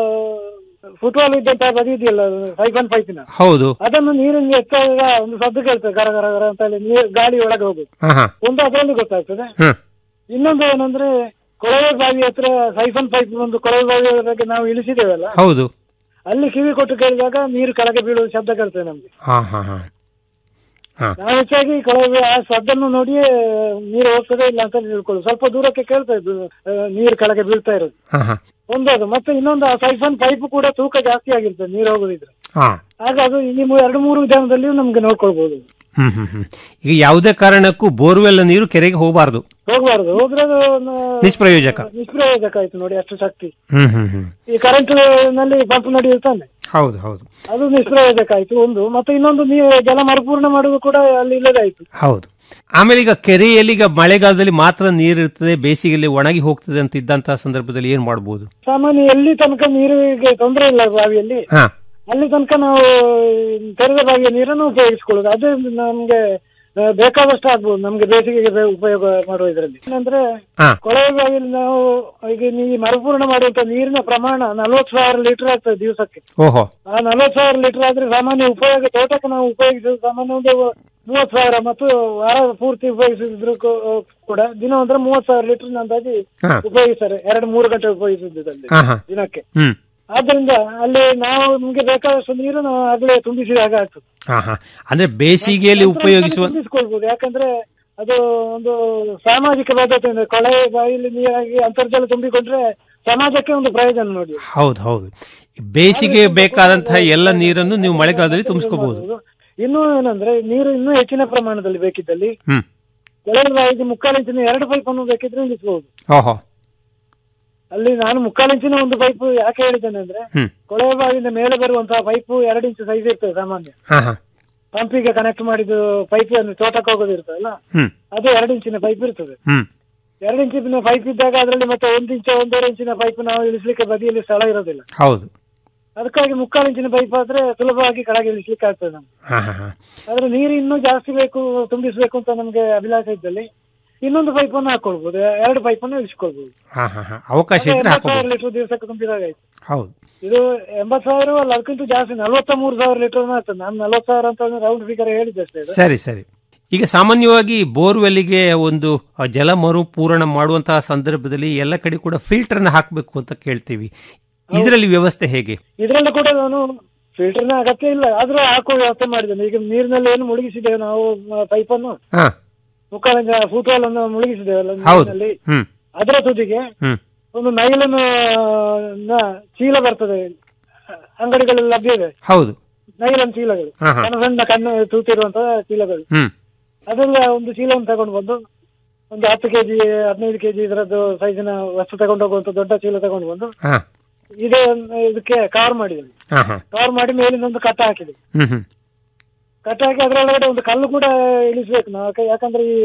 ಫುಟ್ಬಾಲ್ ಇದ್ದಂತ ಬದಿ ಇದೆಯಲ್ಲ ಸೈಫನ್ ಪೈಪಿನ ಹೌದು ಅದನ್ನು ನೀರಿನ ಎತ್ತಾಗ ಒಂದು ಸದ್ದು ಕೇಳ್ತದೆ ಗರ ಗರ ಗರ ಅಂತ ಹೇಳಿ ನೀರು ಗಾಳಿ ಒಳಗೆ ಹೋಗುದು ಹಾ ಹಾ ಒಂದು ಅದರಲ್ಲಿ ಗೊತ್ತಾಗ್ತದೆ ಹ್ಮ್ ಇನ್ನೊಂದು ಏನಂದ್ರೆ ಕೊಳವೆ ಬಾವಿ ಹತ್ರ ಸೈಫನ್ ಪೈಪ್ ಒಂದು ಕೊಳವೆ ಬಾವಿಯವರೆಗೆ ನಾವು ಇಳಿಸಿದ್ದೇವಲ್ಲ ಹೌದು ಅಲ್ಲಿ ಕಿವಿ ಕೊಟ್ಟು ಕೇಳಿದಾಗ ನೀರು ಕೆಳಗೆ ಬೀಳುವ ಶಬ್ದ ಕೇಳ್ತದೆ ನಮ್ಗೆ ಹಾ ಹಾ ಹಾ ಹಾ ನಾವು ಹೆಚ್ಚಾಗಿ ಕೊಳವೆ ಆ ಶಬ್ದನ್ನು ನೋಡಿಯೇ ನೀರು ಹೋಗ್ತದೆ ಇಲ್ಲ ಅಂತ ತಿಳ್ಕೊಳ್ಳೋದು ಸ್ವಲ್ಪ ದೂರಕ್ಕೆ ಕೇಳ್ತಾ ಇದ್ದು ಆ, ನೀರು ಕೆಳಗೆ ಬೀಳ್ತಾ ಇರೋದು ಹಾ ಹಾ ಒಂದದು ಮತ್ತೆ ಇನ್ನೊಂದು ಆ ಸೈಫನ್ ಪೈಪ್ ಕೂಡ ತೂಕ ಜಾಸ್ತಿ ಆಗಿರ್ತದೆ ನೀರು ಹೋಗೋದಿದ್ರೆ ಹಾ ಆಗ ಅದು ಈ ಮೂ- ಎರಡು ಮೂರು ವಿಧಾನದಲ್ಲಿಯೂ ನಮ್ಗೆ ನೋಡ್ಕೊಳ್ಬಹುದು ಹ್ಮ್ ಹ್ಮ್ ಹ್ಮ್ ಈಗ ಯಾವುದೇ ಕಾರಣಕ್ಕೂ ಬೋರ್ವೆಲ್ ನೀರು ಕೆರೆಗೆ ಹೋಗಬಾರ್ದು ಹೋಗಬಾರ್ದು ಹೋದ್ರೆ ಅದು ಒಂದು ನಿಷ್ಪ್ರಯೋಜಕ ನಿಷ್ಪ್ರಯೋಜಕ ಆಯ್ತು ನೋಡಿ ಅಷ್ಟು ಶಕ್ತಿ ಹ್ಮ್ ಹ್ಮ್ ಹ್ಮ್ ಈ ಕರೆಂಟ್ ನಲ್ಲಿ ಪಂಪ್ ನಡೆಯುತ್ತಾನೆ ಹೌದು ಹೌದು ಅದು ನಿಷ್ಪ್ರಯೋಜಕ ಆಯ್ತು ಒಂದು ಮತ್ತೆ ಇನ್ನೊಂದು ನೀವು ಜಲ ಮರುಪೂರ್ಣ ಮಾಡುವುದು ಕೂಡ ಅಲ್ಲಿ ಇಲ್ಲದಾಯ್ತು ಹೌದು ಆಮೇಲೆ ಈಗ ಕೆರೆಯಲ್ಲಿ ಈಗ ಮಳೆಗಾಲದಲ್ಲಿ ಮಾತ್ರ ನೀರು ಇರ್ತದೆ ಬೇಸಿಗೆಯಲ್ಲಿ ಒಣಗಿ ಹೋಗ್ತದೆ ಅಂತ ಇದ್ದಂತಹ ಸಂದರ್ಭದಲ್ಲಿ ಏನ್ ಮಾಡಬಹುದು ಸಾಮಾನ್ಯ ಎಲ್ಲಿ ತನಕ ನೀರಿಗೆ ತೊಂದರೆ ಇಲ್ಲ ಬಾವಿಯಲ್ಲಿ ಹಾ ಅಲ್ಲಿ ತನಕ ನಾವು ತೆರೆದ ಬಾವಿಯ ನೀರನ್ನು ಉಪಯೋಗಿಸ್ಕೊಳ್ಳೋದು ಅದೇ ನಮ್ಗೆ ಆ, ಬೇಕಾದಷ್ಟು ಆಗ್ಬೋದು ನಮ್ಗೆ ಬೇಸಿಗೆಗೆ ಬೇ- ಉಪಯೋಗ ಮಾಡುವ ಇದರಲ್ಲಿ ಏನಂದ್ರೆ ಹಾ ಕೊಳವೆ ಬಾವಿಯಲ್ಲಿ ನಾವು ಈಗ ಈ ಮರುಪೂರ್ಣ ಮಾಡುವಂತ ನೀರಿನ ಪ್ರಮಾಣ ನಲ್ವತ್ತು ಸಾವಿರ ಲೀಟರ್ ಆಗ್ತದೆ ದಿವಸಕ್ಕೆ ಓಹೋ ಆ ನಲ್ವತ್ತು ಸಾವಿರ ಲೀಟರ್ ಆದ್ರೆ ಸಾಮಾನ್ಯ ಉಪಯೋಗ ತೋಟಕ್ಕೆ ನಾವು ಉಪಯೋಗಿಸೋದು ಸಾಮಾನ್ಯ ಒಂದು ಮೂವತ್ತು ಸಾವಿರ ಮತ್ತು ವಾರ ಪೂರ್ತಿ ಉಪಯೋಗಿಸಿದ್ರು ಕೂ- ಕೂಡ ದಿನ ಅಂದ್ರೆ ಮೂವತ್ತು ಸಾವಿರ ಲೀಟರ್ ಅಂದಾಜಿ ಹಾ ಉಪಯೋಗಿಸ್ತಾರೆ ಎರಡು ಮೂರು ಗಂಟೆ ಉಪಯೋಗಿಸಿದ್ದಲ್ಲಿ ಹಾ ಹಾ ದಿನಕ್ಕೆ ಹ್ಮ್ ಆದ್ದರಿಂದ ಅಲ್ಲಿ ನಾವು ನಮ್ಗೆ ಬೇಕಾದಷ್ಟು ನೀರು ನಾವು ಆಗ್ಲೇ ತುಂಬಿಸಿದ ಹಾಗೆ ಆಗ್ತದೆ ಹಾ ಹಾ ಅಂದ್ರೆ ಬೇಸಿಗೆಯಲ್ಲಿ ಉಪಯೋಗಿಸುವ ತುಂಬಿಸ್ಕೊಳ್ಬಹುದು ಯಾಕಂದ್ರೆ ಅದು ಒಂದು ಸಾಮಾಜಿಕ ಬದ್ಧತೆ ಇದೆ ಕೊಳೆ ಬಾವಿಯಲ್ಲಿ ನೀರಾಗಿ ಅಂತರ್ಜಲ ತುಂಬಿಕೊಂಡ್ರೆ ಸಮಾಜಕ್ಕೆ ಒಂದು ಪ್ರಯೋಜನ ನೋಡಿ ಹೌದು ಹೌದು ಬೇಸಿಗೆ ಬೇಕಾದಂತಹ ಎಲ್ಲ ನೀರನ್ನು ನೀವು ಮಳೆಗಾಲದಲ್ಲಿ ತುಂಬಿಸ್ಕೋಬಹುದು ಇನ್ನು ಏನಂದ್ರೆ ನೀರು ಇನ್ನೂ ಹೆಚ್ಚಿನ ಪ್ರಮಾಣದಲ್ಲಿ ಬೇಕಿದ್ದಲ್ಲಿ ಹ್ಮ್ ಕೊಳವೆ ಬಾವಿಗೆ ಮುಕ್ಕಾಲು ಇಂಚಿನ ಎರಡು ಪೈಪ್ ಅನ್ನು ಬೇಕಿದ್ರೆ ನಿಲ್ಲಿಸಬಹುದು ಓಹೋ ಅಲ್ಲಿ ನಾನು ಮುಕ್ಕಾಲು ಇಂಚಿನ ಒಂದು ಪೈಪ್ ಯಾಕೆ ಹೇಳಿದ್ದೇನೆ ಅಂದ್ರೆ ಹ್ಮ್ ಕೊಳವೆ ಬಾವಿಯಿಂದ ಮೇಲೆ ಬರುವಂತಹ ಪೈಪ್ ಎರಡು ಇಂಚು ಸೈಜ್ ಇರ್ತದೆ ಸಾಮಾನ್ಯ ಹಾ ಹಾ ಪಂಪಿಗೆ ಕನೆಕ್ಟ್ ಮಾಡಿದ್ದು ಪೈಪ್ ಅನ್ನು ತೋಟಕ್ಕೆ ಹೋಗೋದಿರ್ತದಲ್ಲ ಹ್ಮ್ ಅದು ಎರಡು ಇಂಚಿನ ಪೈಪ್ ಇರ್ತದೆ ಹ್ಮ್ ಎರಡು ಇಂಚಿನ ಪೈಪ್ ಇದ್ದಾಗ ಅದರಲ್ಲಿ ಮತ್ತೆ ಒಂದು ಇಂಚು ಒಂದೂವರೆ ಇಂಚಿನ ಪೈಪ್ ನಾವು ಇಳಿಸ್ಲಿಕ್ಕೆ ಬದಿಯಲ್ಲಿ ಸ್ಥಳ ಇರೋದಿಲ್ಲ ಹೌದು ಅದಕ್ಕಾಗಿ ಮುಕ್ಕಾಲು ಇಂಚಿನ ಪೈಪ್ ಆದ್ರೆ ಸುಲಭವಾಗಿ ಕೆಳಗೆ ಇಳಿಸ್ಲಿಕ್ಕೆ ಆಗ್ತದೆ ನಮ್ಗೆ ಹಾ ಹಾ ಹಾ ಆದ್ರೆ ನೀರು ಇನ್ನೂ ಜಾಸ್ತಿ ಬೇಕು ತುಂಬಿಸ್ಬೇಕು ಅಂತ ನಮ್ಗೆ ಅಭಿಲಾಷ ಇದ್ದಲ್ಲಿ ಇನ್ನೊಂದು ಪೈಪ್ ಅನ್ನು ಹಾಕೊಳ್ಬಹುದು ಎರಡು ಪೈಪ್ ಅನ್ನು ಇಳಿಸ್ಕೊಳ್ಬಹುದು ಹಾ ಹಾ ಹಾ ಅವಕಾಶ ಇದ್ರೆ ಎಂಬತ್ತು ಸಾವಿರ ಹಾಕೋಬಹುದು ಲೀಟರ್ ದಿವಸಕ್ಕೆ ತುಂಬಿದಾಗ ಆಯ್ತು ಹೌದು ಇದು ಎಂಬತ್ತು ಸಾವಿರ ಅಲ್ಲ ಅದಕ್ಕಿಂತ ಜಾಸ್ತಿ ನಲ್ವತ್ತ ಮೂರು ಸಾವಿರ ಲೀಟರ್ ಆಗ್ತದೆ ನಾನು ನಲ್ವತ್ತು ಸಾವಿರ ಅಂತ ರೌಂಡ್ ಫಿಗರ್ ಹೇಳಿದ್ದೆ ಅಷ್ಟೇ ಇದು. ಸರಿ ಸರಿ ಈಗ ಸಾಮಾನ್ಯವಾಗಿ ಬೋರ್ವೆಲ್ಗೆ ಒಂದು ಆ, ಜಲ ಮರುಪೂರಣ ಮಾಡುವಂತಹ ಸಂದರ್ಭದಲ್ಲಿ ಎಲ್ಲ ಕಡೆ ಕೂಡ ಫಿಲ್ಟರ್ನ ಹಾಕಬೇಕು ಅಂತ ಕೇಳ್ತೀವಿ ಇದರಲ್ಲಿ ವ್ಯವಸ್ಥೆ ಹೇಗೆ ಇದ್ರಲ್ಲಿ ಕೂಡ ನಾನು ಫಿಲ್ಟರ್ನ ಅಗತ್ಯ ಇಲ್ಲ ಆದ್ರೂ ಹಾಕುವ ವ್ಯವಸ್ಥೆ ಮಾಡಿದ್ದೇನೆ ಈಗ ನೀರಿನಲ್ಲಿ ಏನು ಮುಳುಗಿಸಿದ್ದೇವೆ ನಾವು ಪೈಪ್ ಅನ್ನು ಹಾ ಮುಕ್ಕಾಲಿಂದ ಫುಟ್ಬಾಲ್ ಅನ್ನು ಮುಳುಗಿಸಿದ್ದೇವಲ್ಲ ಹೌದು ನೀರಿನಲ್ಲಿ ಹ್ಮ್ ಅದರ ತುದಿಗೆ ಹ್ಮ್ ಒಂದು ನೈಲನ್ ಚೀಲ ಬರ್ತದೆ ಅಂಗಡಿಗಳಲ್ಲಿ ಲಭ್ಯ ಇದೆ ಹೌದು ನೈಲನ್ ಚೀಲಗಳು ಹಾ ಹಾ ಸಣ್ಣ ಸಣ್ಣ ಕಣ್ಣು ತೂತಿರುವಂತಹ ಚೀಲಗಳು ಹ್ಮ್ ಅದೆಲ್ಲ ಒಂದು ಚೀಲವನ್ನು ತಗೊಂಡು ಬಂದು ಒಂದು ಹತ್ತು ಕೆಜಿ ಹದಿನೈದು ಕೆಜಿ ಇದರದ್ದು ಸೈಜಿನ ವಸ್ತು ತಗೊಂಡು ಹೋಗುವಂತ ದೊಡ್ಡ ಚೀಲ ತಗೊಂಡು ಬಂದು ಹಾ ಇದೇ ಒಂದು ಇದಕ್ಕೆ ಕವರ್ ಮಾಡಿದ್ದೇನೆ ಹಾ ಹಾ ಕವರ್ ಮಾಡಿ ಮೇಲಿಂದ ಒಂದು ಕಟ್ಟ ಹಾಕಿದೆ ಹ್ಮ್ ಹ್ಮ್ ಕಟ್ಟಾಕಿ ಅದರೊಳಗಡೆ ಒಂದು ಕಲ್ಲು ಕೂಡ ಇಳಿಸ್ಬೇಕು ನಾವು ಯಾಕೆ- ಯಾಕಂದ್ರೆ ಈ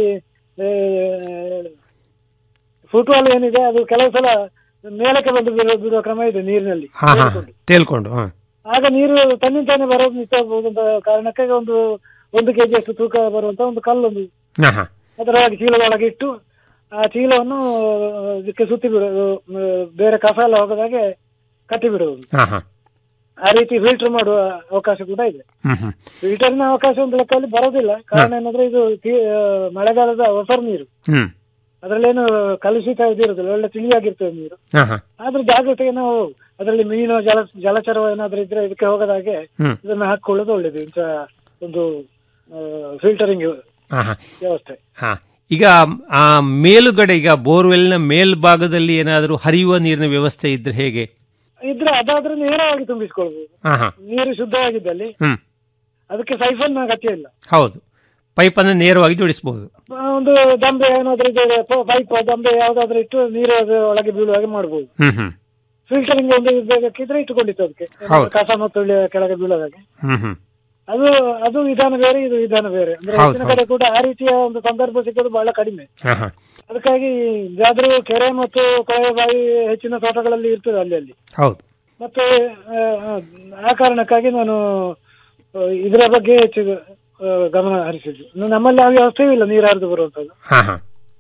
ಫುಟ್ಬಾಲ್ ಏನಿದೆ ಅದು ಕೆಲವು ಸಲ ಮೇಲಕ್ಕೆ ಬಂದು ಬಿಡುವ ಬಿಡುವ ಕ್ರಮ ಇದೆ ನೀರಿನಲ್ಲಿ ಹಾ ಹಾ ಸೇರಿಕೊಂಡು. ತೇಲ್ಕೊಂಡು ಹಾ ಆಗ ನೀರು ತನ್ನಿಂತಾನೆ ಬರೋದು ನಿಂತಾಗಬಹುದು ಅಂತ ಕಾರಣಕ್ಕೆ ಒಂದು ಒಂದು ಕೆಜಿ ಅಷ್ಟು ತೂಕ ಬರುವಂತ ಒಂದು ಕಲ್ಲೊಂದು ಹಾ ಹಾ ಅದರೊಳಗೆ ಚೀಲದೊಳಗೆ ಇಟ್ಟು ಆ ಚೀಲವನ್ನು ಇದಕ್ಕೆ ಸುತ್ತಿ ಬಿಡೋದು ಮ್, ಬೇರೆ ಕಸ ಎಲ್ಲ ಹೋಗದಾಗೆ ಕಟ್ಟಿ ಬಿಡುವುದು ಹಾ ಹಾ ಆ ರೀತಿ ಫಿಲ್ಟರ್ ಮಾಡುವ ಅವಕಾಶ ಕೂಡ ಇದೆ ಹ್ಮ್ ಹ್ಮ್ ಫಿಲ್ಟರ್ನ ಅವಕಾಶ ಒಂದು ಲೆಕ್ಕದಲ್ಲಿ ಬರೋದಿಲ್ಲ ಕಾರಣ ಏನಂದ್ರೆ ಇದು ತಿ- ಆ, ಮಳೆಗಾಲದ ಹೊಸರು ನೀರು ಹ್ಮ್ ಅದರಲ್ಲೇನು ಕಲುಷಿತ ಇದಿರೋದಿಲ್ಲ ಒಳ್ಳೆ ತಿಳಿಯಾಗಿರ್ತದೆ ನೀರು ಹಾ ಹಾ ಆದ್ರೆ ಜಾಗ್ರತೆಗೆ ನಾವು ಅದರಲ್ಲಿ ಮೀನು ಜಲ ಜಲಚರ ಏನಾದ್ರೂ ಇದ್ರೆ ಇದಕ್ಕೆ ಹೋಗದಾಗೆ ಹ್ಮ್ ಇದನ್ನ ಹಾಕೊಳ್ಳೋದು ಒಳ್ಳೇದು ಇಂಥ ಒಂದು ಫಿಲ್ಟರಿಂಗ್ ಹಾ ಹಾ ವ್ಯವಸ್ಥೆ ಹಾ ಈಗ ಆ ಮೇಲುಗಡೆ ಈಗ ಬೋರ್ವೆಲ್ನ ಮೇಲ್ಭಾಗದಲ್ಲಿ ಏನಾದರೂ ಹರಿಯುವ ನೀರಿನ ವ್ಯವಸ್ಥೆ ಇದ್ರೆ ಹೇಗೆ ಇದ್ರೆ ಅದಾದ್ರೆ ನೇರವಾಗಿ ತುಂಬಿಸ್ಕೊಳ್ಬಹುದು ಹಾ ಹಾ ನೀರು ಶುದ್ಧವಾಗಿದ್ದಲ್ಲಿ ಹ್ಮ್ ಅದಕ್ಕೆ ಸೈಫನ್ ಅಗತ್ಯ ಇಲ್ಲ ಹೌದು ಪೈಪನ್ನು ನೇರವಾಗಿ ಜೋಡಿಸಬಹುದು ಆ, ಒಂದು ದಂಬೆ ಏನಾದ್ರೂ ಇದೆ ಪೈಪ್ ದಂಬೆ ಯಾವ್ದಾದ್ರು ಇಟ್ಟು ನೀರು ಅದು ಒಳಗೆ ಬೀಳುವ ಹಾಗೆ ಮಾಡ್ಬೋದು ಹ್ಮ್ ಹ್ಮ್ ಫಿಲ್ಟರಿಂಗ್ ಒಂದು ಬೇಕಿದ್ರೆ ಇಟ್ಟುಕೊಂಡಿತ್ತು ಅದಕ್ಕೆ ಹೌದು. ಕಸ ಮತ್ತು ಇಳಿ ಕೆಳಗೆ ಬೀಳೋದ ಹಾಗೆ ಹ್ಮ್ ಹ್ಮ್ ಅದು ಅದು ವಿಧಾನ ಬೇರೆ ಇದು ವಿಧಾನ ಬೇರೆ ಅಂದ್ರೆ ಹೌದು, ಹೆಚ್ಚಿನ ಕಡೆ ಕೂಡ ಆ ರೀತಿಯ ಒಂದು ಸಂದರ್ಭ ಸಿಗೋದು ಬಹಳ ಕಡಿಮೆ ಹಾ ಹಾ ಅದಕ್ಕಾಗಿ ಯಾವ್ದಾದ್ರು ಕೆರೆ ಮತ್ತು ಕೊಳವೆ ಬಾವಿ ಹೆಚ್ಚಿನ ತೋಟಗಳಲ್ಲಿ ಇರ್ತದೆ ಅಲ್ಲಿ ಅಲ್ಲಿ ಹೌದು ಮತ್ತೆ ಆ, ಆ ಕಾರಣಕ್ಕಾಗಿ ನಾನು ಆ, ಇದರ ಬಗ್ಗೆ ಹೆಚ್ಚು ಆ, ಗಮನ ಹರಿಸಿದ್ದು ಇನ್ನು ನಮ್ಮಲ್ಲಿ ಆ ವ್ಯವಸ್ಥೆಯೂ ಇಲ್ಲ ನೀರು ಹರಿದು ಬರುವಂತದ್ದು ಹಾ ಹಾ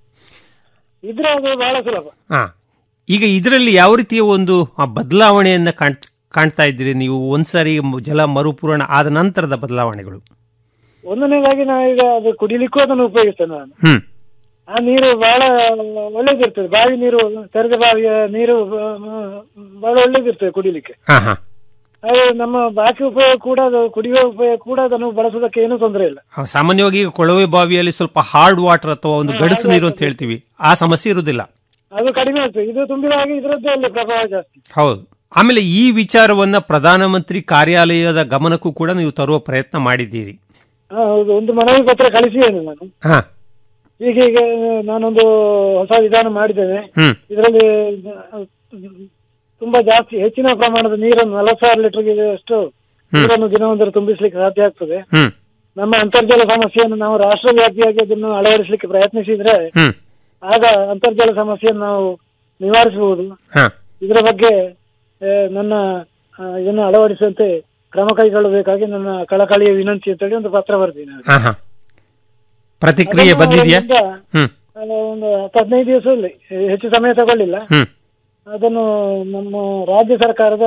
ಇದ್ರೆ ಅದು ಬಹಳ ಸುಲಭ ಹಾ ಈಗ ಇದರಲ್ಲಿ ಯಾವ ರೀತಿಯ ಒಂದು ಆ ಬದಲಾವಣೆಯನ್ನ ಕಾಣ್ ಕಾಣ್ತಾ ಇದ್ದೀರಿ ನೀವು ಒಂದ್ಸಾರಿ ಮ- ಜಲ ಮರುಪೂರಣ ಆದ ನಂತರದ ಬದಲಾವಣೆಗಳು ಒಂದನೇದಾಗಿ ನಾವೀಗ ಅದು ಕುಡಿಲಿಕ್ಕೂ ಅದನ್ನು ಉಪಯೋಗಿಸ್ತೇನೆ ನಾನು ಹ್ಮ್ ಆ ನೀರು ಬಹಳ ಒಳ್ಳೇದಿರ್ತದೆ ಬಾವಿ ನೀರು ತೆರೆದ ಬಾವಿಯ ನೀರು ಆ, ಬಹಳ ಒಳ್ಳೇದಿರ್ತದೆ ಕುಡಿಲಿಕ್ಕೆ ಹಾ ಹಾ ಅದು ನಮ್ಮ ಬಾಕಿ ಉಪಯೋಗ ಕೂಡ ಅದು ಕುಡಿಯುವ ಉಪಯೋಗ ಕೂಡ ಅದನ್ನು ಬಳಸೋದಕ್ಕೆ ಏನೂ ತೊಂದರೆ ಇಲ್ಲ ಆ, ಸಾಮಾನ್ಯವಾಗಿ ಈಗ ಕೊಳವೆ ಬಾವಿಯಲ್ಲಿ ಸ್ವಲ್ಪ ಹಾರ್ಡ್ ವಾಟರ್ ಅಥವಾ ಒಂದು ಗಡಸು ನೀರು ಅಂತ ಹೇಳ್ತೀವಿ ಆ ಸಮಸ್ಯೆ ಇರುವುದಿಲ್ಲ ಅದು ಕಡಿಮೆ ಆಗ್ತದೆ ಇದು ತುಂಬಿದ ಹಾಗೆ ಇದರದ್ದೇ ಅಲ್ಲಿ ಪ್ರಭಾವ ಜಾಸ್ತಿ ಹೌದು ಆಮೇಲೆ ಈ ವಿಚಾರವನ್ನ ಪ್ರಧಾನಮಂತ್ರಿ ಕಾರ್ಯಾಲಯದ ಗಮನಕ್ಕೂ ಕೂಡ ನೀವು ತರುವ ಪ್ರಯತ್ನ ಮಾಡಿದ್ದೀರಿ ಹಾ, ಹೌದು ಒಂದು ಮನವಿ ಪತ್ರ ಕಳಿಸಿದ್ದೇನೆ ನಾನು ಹಾ ಹೀಗೆ ನಾನೊಂದು ಹೊಸ ವಿಧಾನ ಮಾಡಿದ್ದೇನೆ ಹ್ಮ್ ಇದರಲ್ಲಿ ತುಂಬಾ ಜಾಸ್ತಿ ಹೆಚ್ಚಿನ ಪ್ರಮಾಣದ ನೀರನ್ನು ನಲವತ್ತು ಸಾವಿರ ಲೀಟರ್ಗೆ ಅಷ್ಟು ನೀರನ್ನು ದಿನವೊಂದರ ತುಂಬಿಸ್ಲಿಕ್ಕೆ ಸಾಧ್ಯ ಆಗ್ತದೆ ಹ್ಮ್ ನಮ್ಮ ಅಂತರ್ಜಲ ಸಮಸ್ಯೆಯನ್ನು ನಾವು ರಾಷ್ಟ್ರವ್ಯಾಪಿಯಾಗಿ ಅದನ್ನು ಅಳವಡಿಸಲಿಕ್ಕೆ ಪ್ರಯತ್ನಿಸಿದ್ರೆ ಹ್ಮ್ ಆಗ ಅಂತರ್ಜಲ ಸಮಸ್ಯೆಯನ್ನು ನಾವು ನಿವಾರಿಸಬಹುದು ಹಾ ಇದರ ಬಗ್ಗೆ ಆ, ನನ್ನ ಆ, ಇದನ್ನು ಅಳವಡಿಸುವಂತೆ ಕ್ರಮ ಕೈಗೊಳ್ಳಬೇಕಾಗಿ ನನ್ನ ಕಳಕಳಿಯ ವಿನಂತಿ ಅಂತೇಳಿ ಒಂದು ಪತ್ರ ಬರ್ತೀನಿ ನಾನು. ಹಾ ಹಾ ಪ್ರತಿಕ್ರಿಯೆ ಅದನ್ನು ಬಂದಿದೆಯಾ ಅವರಿಂದ, ಹ್ಮ್ ಆ, ಒಂದು ಹತ್ತು ಹದಿನೈದು ದಿವಸದಲ್ಲಿ ಹೆಚ್ಚು ಸಮಯ ತಗೊಳ್ಳಿಲ್ಲ ಹ್ಮ್ ಅದನ್ನು ನಮ್ಮ ರಾಜ್ಯ ಸರ್ಕಾರದ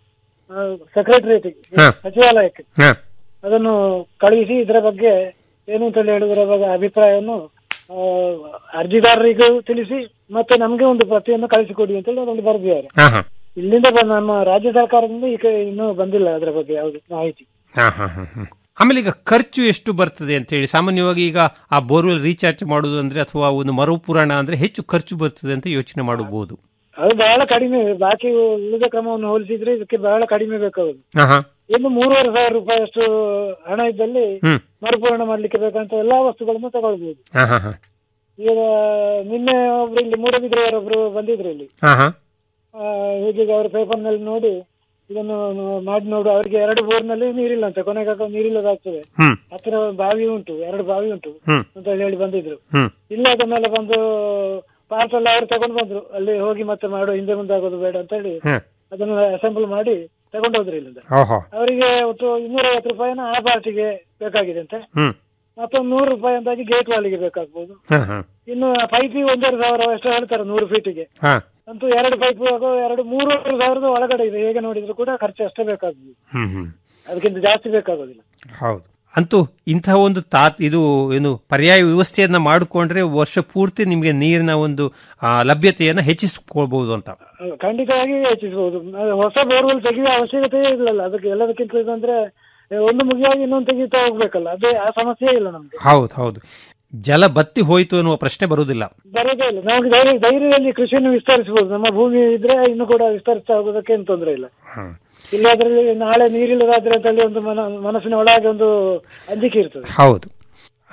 ಸೆಕ್ರೆಟರಿಯೇಟ್ ಹಾ. ಸಚಿವಾಲಯಕ್ಕೆ ಹಾ ಅದನ್ನು ಕಳುಹಿಸಿ ಇದರ ಬಗ್ಗೆ ಏನು ಅಂತ ಹೇಳುವುದರ ಬಗ್ಗೆ ಅಭಿಪ್ರಾಯವನ್ನು ಆ, ಅರ್ಜಿದಾರರಿಗೂ ತಿಳಿಸಿ ಮತ್ತೆ ನಮಗೆ ಒಂದು ಪ್ರತಿಯನ್ನು ಕಳಿಸಿಕೊಡಿ ಅಂತೇಳಿ ಅದೊಂದು ಬರೆದಿದ್ದಾರೆ ಹಾ ಹಾ ಇಲ್ಲಿಂದ ಬಂದ ನಮ್ಮ ರಾಜ್ಯ ಸರ್ಕಾರದಿಂದ ಈಗ ಇನ್ನೂ ಬಂದಿಲ್ಲ ಅದರ ಬಗ್ಗೆ ಯಾವುದು ಮಾಹಿತಿ ಹಾ ಹಾ ಹಾ ಹಾ. ಆಮೇಲೆ ಈಗ ಖರ್ಚು ಎಷ್ಟು ಬರ್ತದೆ ಅಂತ ಹೇಳಿ ಸಾಮಾನ್ಯವಾಗಿ ಈಗ ಆ ಬೋರ್ವೆಲ್ ರೀಚಾರ್ಜ್ ಮಾಡುವುದು ಅಂದ್ರೆ ಅಥವಾ ಒಂದು ಮರುಪೂರಣ ಅಂದ್ರೆ ಹೆಚ್ಚು ಖರ್ಚು ಬರ್ತದೆ ಅಂತ ಯೋಚನೆ ಮಾಡಬಹುದು ಅದು ಬಹಳ ಕಡಿಮೆ ಬಾಕಿ ಉಳಿದ ಕ್ರಮವನ್ನು ಹೋಲಿಸಿದ್ರೆ ಇದಕ್ಕೆ ಬಹಳ ಕಡಿಮೆ ಬೇಕಾಗುದು ಹಾ ಹಾ ಇನ್ನು ಮೂರುವರೆ ಸಾವಿರ ರೂಪಾಯಿ ಅಷ್ಟು ಹಣ ಇದ್ದಲ್ಲಿ ಹ್ಮ್ ಮರುಪೂರಣ ಮಾಡ್ಲಿಕ್ಕೆ ಬೇಕಂತ ಎಲ್ಲಾ ವಸ್ತುಗಳನ್ನು ತಗೊಳ್ಬಹುದು ಹಾ ಹಾ ಹಾ ಈಗ ನಿನ್ನೆ ಒಬ್ರು ಇಲ್ಲಿ ಮೂಡಬಿದ್ರೆಯವರೊಬ್ರು ಬಂದಿದ್ರು ಇಲ್ಲಿ ಹಾ ಹಾ ಆ, ಹೀಗೆ ಅವರು ಪೇಪರ್ ನಲ್ಲಿ ನೋಡಿ ಇದನ್ನು ಮಾಡಿ ನೋಡು ಅವರಿಗೆ ಎರಡು ಬೋರ್ ನಲ್ಲಿ ನೀರಿಲ್ಲ ಅಂತ ಕೊನೆಗೆ ನೀರಿಲ್ಲದಾಗ್ತದೆ ಹ್ಮ್ ಹತ್ತಿರ ಬಾವಿ ಉಂಟು ಎರಡು ಬಾವಿ ಉಂಟು ಹ್ಮ್ ಅಂತ ಹೇಳಿ ಬಂದಿದ್ರು ಹ್ಮ್ ಇಲ್ಲ ಅದ ಮೇಲೆ ಬಂದು ಪಾರ್ಸಲ್ ಅವರು ತಗೊಂಡು ಬಂದ್ರು ಅಲ್ಲಿ ಹೋಗಿ ಮತ್ತೆ ಮಾಡೋ ಹಿಂದೆ ಮುಂದೆ ಆಗೋದು ಬೇಡ ಅಂತ ಹೇಳಿ ಹ್ಮ್ ಅದನ್ನು ಅಸೆಂಬಲ್ ಮಾಡಿ ತಗೊಂಡು ಹೋದ್ರು ಇಲ್ಲಿಂದ ಓಹೋ ಅವರಿಗೆ ಒಟ್ಟು ಇನ್ನೂರ ಐವತ್ತು ರೂಪಾಯಿನ ಆ ಪಾರ್ಟಿಗೆ ಬೇಕಾಗಿದೆ ಅಂತೆ ಹ್ಮ್ ಮತ್ತೊಂದು ನೂರು ರೂಪಾಯಿ ಅಂದಾಗಿ ಗೇಟ್ ವಾಲಿಗೆ ಬೇಕಾಗ್ಬೋದು ಹಾ ಹಾ ಇನ್ನು ಪೈಪಿಗೆ ಒಂದೂವರೆ ಸಾವಿರ ಎಷ್ಟು ಹೇಳ್ತಾರೆ ನೂರು ಫೀಟಿಗೆ ಹಾ ಅಂತೂ ಎರಡು ಪೈಪ್ ಎರಡು ಮೂರುವರೆ ಸಾವಿರದ ಒಳಗಡೆ ಇದೆ ಹೇಗೆ ನೋಡಿದ್ರು ಕೂಡ ಖರ್ಚು ಅಷ್ಟೇ ಬೇಕಾಗ್ಬೋದು ಹ್ಮ್ ಹ್ಮ್ ಅದಕ್ಕಿಂತ ಜಾಸ್ತಿ ಬೇಕಾಗೋದಿಲ್ಲ ಹೌದು ಅಂತೂ ಇಂತಹ ಒಂದು ತಾತ್ ಇದು ಏನು ಪರ್ಯಾಯ ವ್ಯವಸ್ಥೆಯನ್ನ ಮಾಡಿಕೊಂಡ್ರೆ ವರ್ಷ ಪೂರ್ತಿ ನಿಮಗೆ ನೀರಿನ ಒಂದು ಆ, ಲಭ್ಯತೆಯನ್ನ ಹೆಚ್ಚಿಸಿಕೊಳ್ಬಹುದು ಅಂತ ಅಹ್, ಖಂಡಿತವಾಗಿ ಹೆಚ್ಚಿಸಬಹುದು ಅದು ಹೊಸ ಬೋರ್ವೆಲ್ ತೆಗೆಯುವ ಅವಶ್ಯಕತೆ ಇಲ್ಲಲ್ಲ ಅದಕ್ಕೆ ಎಲ್ಲದಕ್ಕಿಂತ ಇದಂದ್ರೆ ಅಹ್, ಒಂದು ಮುಗಿಯಾಗಿ ಇನ್ನೊಂದು ತೆಗಿತಾ ಹೋಗ್ಬೇಕಲ್ಲ ಅದೇ ಆ ಸಮಸ್ಯೆ ಇಲ್ಲ ನಮ್ಗೆ ಹೌದು ಹೌದು ಜಲ ಬತ್ತಿ ಹೋಯಿತು ಅನ್ನುವ ಪ್ರಶ್ನೆ ಬರುವುದಿಲ್ಲ ಬರೋದೇ ಇಲ್ಲ ನಮಗೆ ಧೈರ್ಯ ಧೈರ್ಯದಲ್ಲಿ ಕೃಷಿಯನ್ನು ವಿಸ್ತರಿಸಬಹುದು ನಮ್ಮ ಭೂಮಿ ಇದ್ರೆ ಇನ್ನು ಕೂಡ ವಿಸ್ತರಿಸ್ತಾ ಹೋಗೋದಕ್ಕೆ ಏನು ತೊಂದರೆ ಇಲ್ಲ ಹ್ಮ್. ಇಲ್ಲ ಅದರಲ್ಲಿ ನಾಳೆ ನೀರಿಲ್ಲದಾದ್ರೆ ಅಂತಲ್ಲಿ ಒಂದು ಮನ ಮನಸ್ಸಿನ ಒಳಗೆ ಒಂದು ಅಂಜಿಕೆ ಇರ್ತದೆ ಹೌದು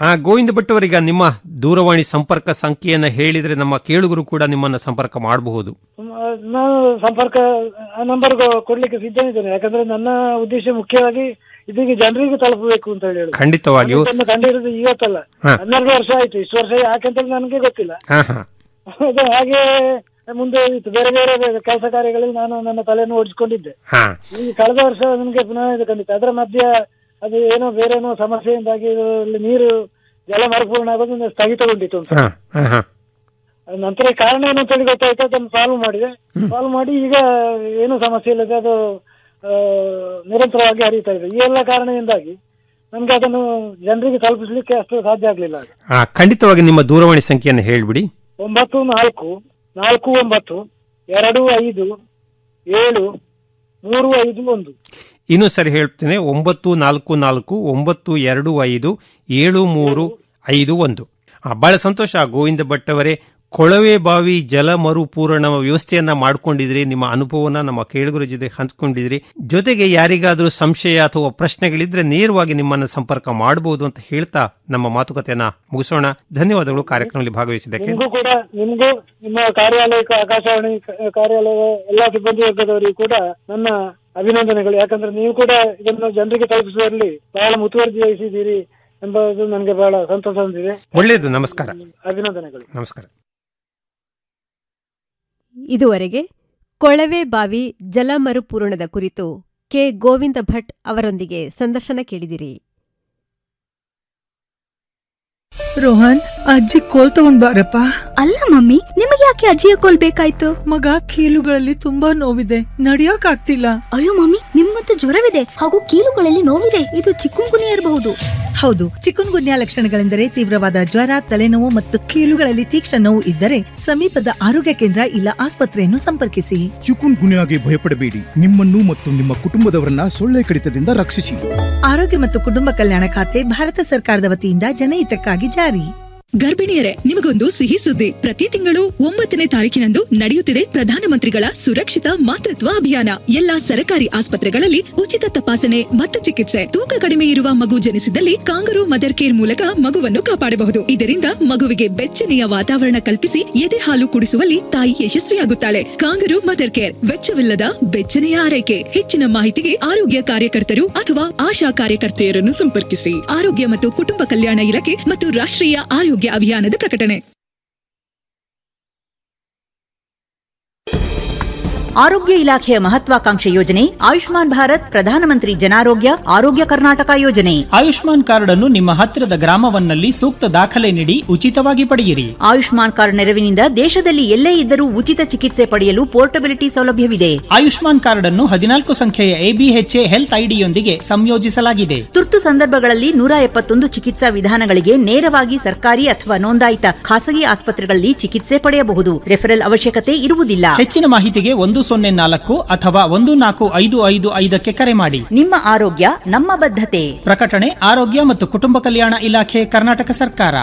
ಆ ಗೋವಿಂದ ಭಟ್ ಅವರೀಗ ನಿಮ್ಮ ದೂರವಾಣಿ ಸಂಪರ್ಕ ಸಂಖ್ಯೆಯನ್ನ ಹೇಳಿದ್ರೆ ನಮ್ಮ ಕೇಳುಗರು ಕೂಡ ನಿಮ್ಮನ್ನ ಸಂಪರ್ಕ ಮಾಡಬಹುದು ಮ- ನಾನು ಸಂಪರ್ಕ ಆ ನಂಬರ್ ಕೊಡ್ಲಿಕ್ಕೆ ಸಿದ್ಧನಿದ್ದೇನೆ ಯಾಕಂದ್ರೆ ನನ್ನ ಉದ್ದೇಶ ಮುಖ್ಯವಾಗಿ ಇದೀಗ ಜನರಿಗೆ ತಲುಪಬೇಕು ಅಂತ ಹೇಳಿ ಹೇಳುದು. ಖಂಡಿತವಾಗಿಯೂ ನಾನು ಕಂಡಿರೋದು ಇವತ್ತಲ್ಲ ಹಾ. ಹನ್ನೆರಡು ವರ್ಷ ಆಯ್ತು ಇಷ್ಟು ವರ್ಷ ಯಾಕಂತ ನನಗೆ ಗೊತ್ತಿಲ್ಲ ಹಾ ಹಾ ಅದು ಹಾಗೆ ಮುಂದೆ ಇತ್ತು ಬೇರೆ ಬೇರೆ ಕೆಲಸ ಕಾರ್ಯಗಳಲ್ಲಿ ನಾನು ನನ್ನ ತಲೆಯನ್ನು ಓಡಿಸಿಕೊಂಡಿದ್ದೆ ಹಾ ಈ ಕಳೆದ ವರ್ಷ ನನಗೆ ಪುನಃ ಇದು ಕಂಡಿತ್ತು ಅದರ ಮಧ್ಯೆ ಅದು ಏನೋ ಬೇರೆ ಏನೋ ಸಮಸ್ಯೆಯಿಂದಾಗಿ ಇದರಲ್ಲಿ ನೀರು ಜಲ ಮರುಪೂರ್ಣ ಆಗೋದು ಒಂದು ಸ್ಥಗಿತಗೊಂಡಿತ್ತು ಅಂತ ಹಾ ಹಾ ಹಾ ಅದ್ ನಂತರ ಕಾರಣ ಏನು ಅಂತ ಹೇಳಿ ಗೊತ್ತಾಯ್ತು ಅದನ್ನು ಸಾಲ್ವ್ ಮಾಡಿದೆ ಸಾಲ್ವ್ ಮಾಡಿ ಈಗ ಏನು ಸಮಸ್ಯೆ ಇಲ್ಲದೆ ಅದು ಆ, ನಿರಂತರವಾಗಿ ಹರಿತಾ ಇದೆ ಈ ಎಲ್ಲ ಕಾರಣದಿಂದಾಗಿ ನಮ್ಗೆ ಅದನ್ನು ಜನರಿಗೆ ತಲುಪಿಸ್ಲಿಕ್ಕೆ ಅಷ್ಟು ಸಾಧ್ಯ ಆಗ್ಲಿಲ್ಲ ಅದು. ಆ, ಖಂಡಿತವಾಗಿ ನಿಮ್ಮ ದೂರವಾಣಿ ಸಂಖ್ಯೆಯನ್ನು ಹೇಳ್ಬಿಡಿ ಒಂಬತ್ತು ನಾಲ್ಕು ನಾಲ್ಕು ಒಂಬತ್ತು ಎರಡು ಐದು ಏಳು ಮೂರು ಐದು ಒಂದು ಇನ್ನೂ ಸರಿ ಹೇಳ್ತೇನೆ ಒಂಬತ್ತು ನಾಲ್ಕು ನಾಲ್ಕು ಒಂಬತ್ತು ಎರಡು ಐದು ಏಳು ಮೂರು ಐದು ಒಂದು ಆ, ಬಹಳ ಸಂತೋಷ ಗೋವಿಂದ ಭಟ್ ಅವರೇ ಕೊಳವೆ ಬಾವಿ ಜಲ ಮರುಪೂರಣ ವ್ಯವಸ್ಥೆಯನ್ನ ಮಾಡ್ಕೊಂಡಿದ್ರಿ ನಿಮ್ಮ ಅನುಭವನ ನಮ್ಮ ಕೇಳುಗರ ಜೊತೆ ಹಂಚ್ಕೊಂಡಿದ್ರಿ ಜೊತೆಗೆ ಯಾರಿಗಾದರೂ ಸಂಶಯ ಅಥವಾ ಪ್ರಶ್ನೆಗಳಿದ್ರೆ ನೇರವಾಗಿ ನಿಮ್ಮನ್ನ ಸಂಪರ್ಕ ಮಾಡಬಹುದು ಅಂತ ಹೇಳ್ತಾ ನಮ್ಮ ಮಾತುಕತೆಯನ್ನ ಮುಗಿಸೋಣ ಧನ್ಯವಾದಗಳು ಕಾರ್ಯಕ್ರಮದಲ್ಲಿ ಭಾಗವಹಿಸಿದ್ದಕ್ಕೆ ನಿಮಗೂ ಕೂಡ ನಿಮಗೂ ನಿಮ್ಮ ಕಾರ್ಯಾಲಯಕ್ಕೆ ಆಕಾಶವಾಣಿ ಕ- ಕಾರ್ಯಾಲಯದ ಎಲ್ಲಾ ಸಿಬ್ಬಂದಿ ವರ್ಗದವರಿಗೂ ಕೂಡ ನನ್ನ ಅಭಿನಂದನೆಗಳು ಯಾಕಂದ್ರೆ ನೀವು ಕೂಡ ಇದನ್ನು ಜನರಿಗೆ ತಲುಪಿಸುವಲ್ಲಿ ಬಹಳ ಮುತುವರ್ಜಿ ವಹಿಸಿದ್ದೀರಿ ಎಂಬುದು ನನಗೆ ಬಹಳ ಸಂತೋಷ ತಂದಿದೆ ಒಳ್ಳೆಯದು ನಮಸ್ಕಾರ ಅಭಿನಂದನೆಗಳು ನಮಸ್ಕಾರ ಇದುವರೆಗೆ ಕೊಳವೆ ಬಾವಿ ಜಲ ಮರುಪೂರಣದ ಕುರಿತು ಕೆ ಗೋವಿಂದ ಭಟ್ ಅವರೊಂದಿಗೆ ಸಂದರ್ಶನ ಕೇಳಿದಿರಿ ರೋಹನ್ ಅಜ್ಜಿ ಕೋಲ್ ತಗೊಂಡ್ ಬಾರಪ್ಪ ಅಲ್ಲ ಮಮ್ಮಿ ನಿಮಗೆ ಯಾಕೆ ಅಜ್ಜಿಯ ಕೋಲ್ ಬೇಕಾಯ್ತು ಮಗ ಕೀಲುಗಳಲ್ಲಿ ತುಂಬಾ ನೋವಿದೆ ನಡಿಯಕ್ ಆಗ್ತಿಲ್ಲ ಅಯ್ಯೋ ಮಮ್ಮಿ ನಿಮ್ಗಂತೂ ಜ್ವರವಿದೆ ಹಾಗೂ ಕೀಲುಗಳಲ್ಲಿ ನೋವಿದೆ ಇದು ಚಿಕ್ಕುಂಗುನಿ ಇರಬಹುದು ಹೌದು ಚಿಕನ್ ಗುನ್ಯಾ ಲಕ್ಷಣಗಳೆಂದರೆ ತೀವ್ರವಾದ ಜ್ವರ ತಲೆನೋವು ಮತ್ತು ಕೀಲುಗಳಲ್ಲಿ ತೀಕ್ಷ್ಣ ನೋವು ಇದ್ದರೆ ಸಮೀಪದ ಆರೋಗ್ಯ ಕೇಂದ್ರ ಇಲ್ಲ ಆಸ್ಪತ್ರೆಯನ್ನು ಸಂಪರ್ಕಿಸಿ ಚಿಕುನ್ ಗುನ್ಯಾಗೆ ಭಯಪಡಬೇಡಿ ನಿಮ್ಮನ್ನು ಮತ್ತು ನಿಮ್ಮ ಕುಟುಂಬದವರನ್ನ ಸೊಳ್ಳೆ ಕಡಿತದಿಂದ ರಕ್ಷಿಸಿ ಆರೋಗ್ಯ ಮತ್ತು ಕುಟುಂಬ ಕಲ್ಯಾಣ ಖಾತೆ ಭಾರತ ಸರ್ಕಾರದ ವತಿಯಿಂದ ಜನಹಿತಕ್ಕಾಗಿ ಜಾರಿ ಗರ್ಭಿಣಿಯರೇ ನಿಮಗೊಂದು ಸಿಹಿ ಸುದ್ದಿ ಪ್ರತಿ ತಿಂಗಳು ಒಂಬತ್ತನೇ ತಾರೀಕಿನಂದು ನಡೆಯುತ್ತಿದೆ ಪ್ರಧಾನಮಂತ್ರಿಗಳ ಸುರಕ್ಷಿತ ಮಾತೃತ್ವ ಅಭಿಯಾನ ಎಲ್ಲಾ ಸರಕಾರಿ ಆಸ್ಪತ್ರೆಗಳಲ್ಲಿ ಉಚಿತ ತಪಾಸಣೆ ಮತ್ತು ಚಿಕಿತ್ಸೆ ತೂಕ ಕಡಿಮೆ ಇರುವ ಮಗು ಜನಿಸಿದಲ್ಲಿ ಕಾಂಗರು ಮದರ್ ಕೇರ್ ಮೂಲಕ ಮಗುವನ್ನು ಕಾಪಾಡಬಹುದು ಇದರಿಂದ ಮಗುವಿಗೆ ಬೆಚ್ಚನೆಯ ವಾತಾವರಣ ಕಲ್ಪಿಸಿ ಎದೆ ಹಾಲು ಕುಡಿಸುವಲ್ಲಿ ತಾಯಿ ಯಶಸ್ವಿಯಾಗುತ್ತಾಳೆ ಕಾಂಗರು ಮದರ್ ಕೇರ್ ವೆಚ್ಚವಿಲ್ಲದ ಬೆಚ್ಚನೆಯ ಆರೈಕೆ ಹೆಚ್ಚಿನ ಮಾಹಿತಿಗೆ ಆರೋಗ್ಯ ಕಾರ್ಯಕರ್ತರು ಅಥವಾ ಆಶಾ ಕಾರ್ಯಕರ್ತೆಯರನ್ನು ಸಂಪರ್ಕಿಸಿ ಆರೋಗ್ಯ ಮತ್ತು ಕುಟುಂಬ ಕಲ್ಯಾಣ ಇಲಾಖೆ ಮತ್ತು ರಾಷ್ಟ್ರೀಯ ಆರೋಗ್ಯ ಅಭಿಯಾನದ ಪ್ರಕಟಣೆ ಆರೋಗ್ಯ ಇಲಾಖೆಯ ಮಹತ್ವಾಕಾಂಕ್ಷೆ ಯೋಜನೆ ಆಯುಷ್ಮಾನ್ ಭಾರತ್ ಪ್ರಧಾನಮಂತ್ರಿ ಜನಾರೋಗ್ಯ ಆರೋಗ್ಯ ಕರ್ನಾಟಕ ಯೋಜನೆ ಆಯುಷ್ಮಾನ್ ಕಾರ್ಡ್ ಅನ್ನು ನಿಮ್ಮ ಹತ್ತಿರದ ಗ್ರಾಮವನ್ನಲ್ಲಿ ಸೂಕ್ತ ದಾಖಲೆ ನೀಡಿ ಉಚಿತವಾಗಿ ಪಡೆಯಿರಿ ಆಯುಷ್ಮಾನ್ ಕಾರ್ಡ್ ನೆರವಿನಿಂದ ದೇಶದಲ್ಲಿ ಎಲ್ಲೇ ಇದ್ದರೂ ಉಚಿತ ಚಿಕಿತ್ಸೆ ಪಡೆಯಲು ಪೋರ್ಟಬಿಲಿಟಿ ಸೌಲಭ್ಯವಿದೆ ಆಯುಷ್ಮಾನ್ ಕಾರ್ಡ್ ಅನ್ನು ಹದಿನಾಲ್ಕು ಸಂಖ್ಯೆಯ ಎಬಿಎಚ್ಎ ಹೆಲ್ತ್ ಐಡಿಯೊಂದಿಗೆ ಸಂಯೋಜಿಸಲಾಗಿದೆ ತುರ್ತು ಸಂದರ್ಭಗಳಲ್ಲಿ ನೂರ ಎಪ್ಪತ್ತೊಂದು ಚಿಕಿತ್ಸಾ ವಿಧಾನಗಳಿಗೆ ನೇರವಾಗಿ ಸರ್ಕಾರಿ ಅಥವಾ ನೋಂದಾಯಿತ ಖಾಸಗಿ ಆಸ್ಪತ್ರೆಗಳಲ್ಲಿ ಚಿಕಿತ್ಸೆ ಪಡೆಯಬಹುದು ರೆಫರಲ್ ಅವಶ್ಯಕತೆ ಇರುವುದಿಲ್ಲ ಹೆಚ್ಚಿನ ಮಾಹಿತಿಗೆ ಒಂದು ಸೊನ್ನೆ ನಾಲ್ಕು ಅಥವಾ ಒಂದು ನಾಲ್ಕು ಐದು ಐದು ಐದಕ್ಕೆ ಕರೆ ಮಾಡಿ ನಿಮ್ಮ ಆರೋಗ್ಯ ನಮ್ಮ ಬದ್ಧತೆ ಪ್ರಕಟಣೆ ಆರೋಗ್ಯ ಮತ್ತು ಕುಟುಂಬ ಕಲ್ಯಾಣ ಇಲಾಖೆ ಕರ್ನಾಟಕ ಸರ್ಕಾರ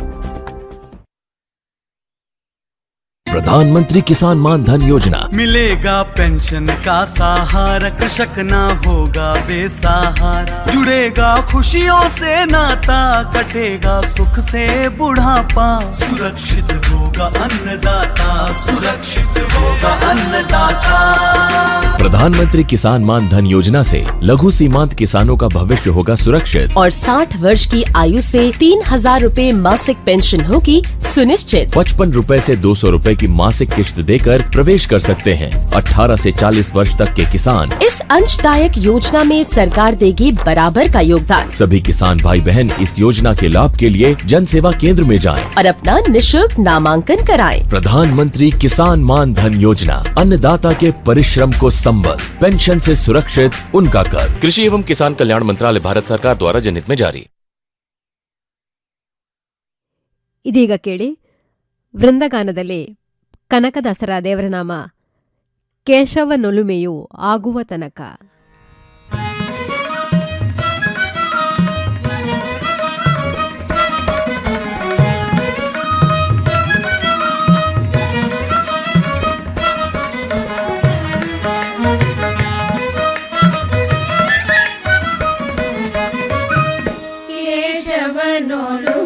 प्रधानमंत्री किसान मान धन योजना मिलेगा पेंशन का सहारा कृषक ना होगा बेसहारा जुड़ेगा खुशियों से नाता कटेगा सुख से बुढ़ापा सुरक्षित होगा अन्नदाता सुरक्षित होगा अन्नदाता प्रधानमंत्री किसान मान धन योजना से लघु सीमांत किसानों का भविष्य होगा सुरक्षित और 60 वर्ष की आयु से तीन हजार रूपए मासिक पेंशन होगी सुनिश्चित पचपन रूपए से दो सौ रूपए की मासिक किश्त देकर प्रवेश कर सकते हैं 18 से 40 वर्ष तक के किसान इस अंशदायक योजना में सरकार देगी बराबर का योगदान सभी किसान भाई बहन इस योजना के लाभ के लिए जन सेवा केंद्र में जाएं। और अपना निशुल्क नामांकन कराएं। प्रधानमंत्री किसान मान धन योजना अन्नदाता के परिश्रम को संबल पेंशन से सुरक्षित उनका कर कृषि एवं किसान कल्याण मंत्रालय भारत सरकार द्वारा जनहित में जारी ಇದೀಗ ಕೇಳಿ ವೃಂದಗಾನದಲ್ಲಿ ಕನಕದಾಸರ ದೇವರನಾಮ ಕೇಶವನೊಲುಮೆಯು ಆಗುವ ತನಕ ಕೇಶವನೊಲು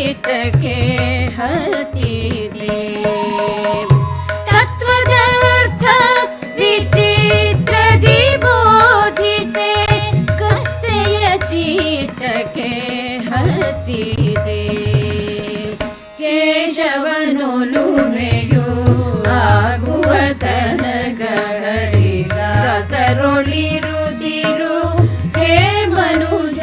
ಚೀತಕ್ಕೆ ಹತ್ತಿದೆ ತತ್ವದರ್ಥ ವಿಚಿತ್ರದಿ ಬೋಧಿಸೆ ಕತ್ತೆಯ ಚೀತಕ್ಕೆ ಹತ್ತಿದೆ ಕೇಶವನೊಲುಮೆಯು ಆಗುವ ತನಕ ಹರಿದಾಸರೊಳಿರುದಿರು ಹೇ ಮನುಜ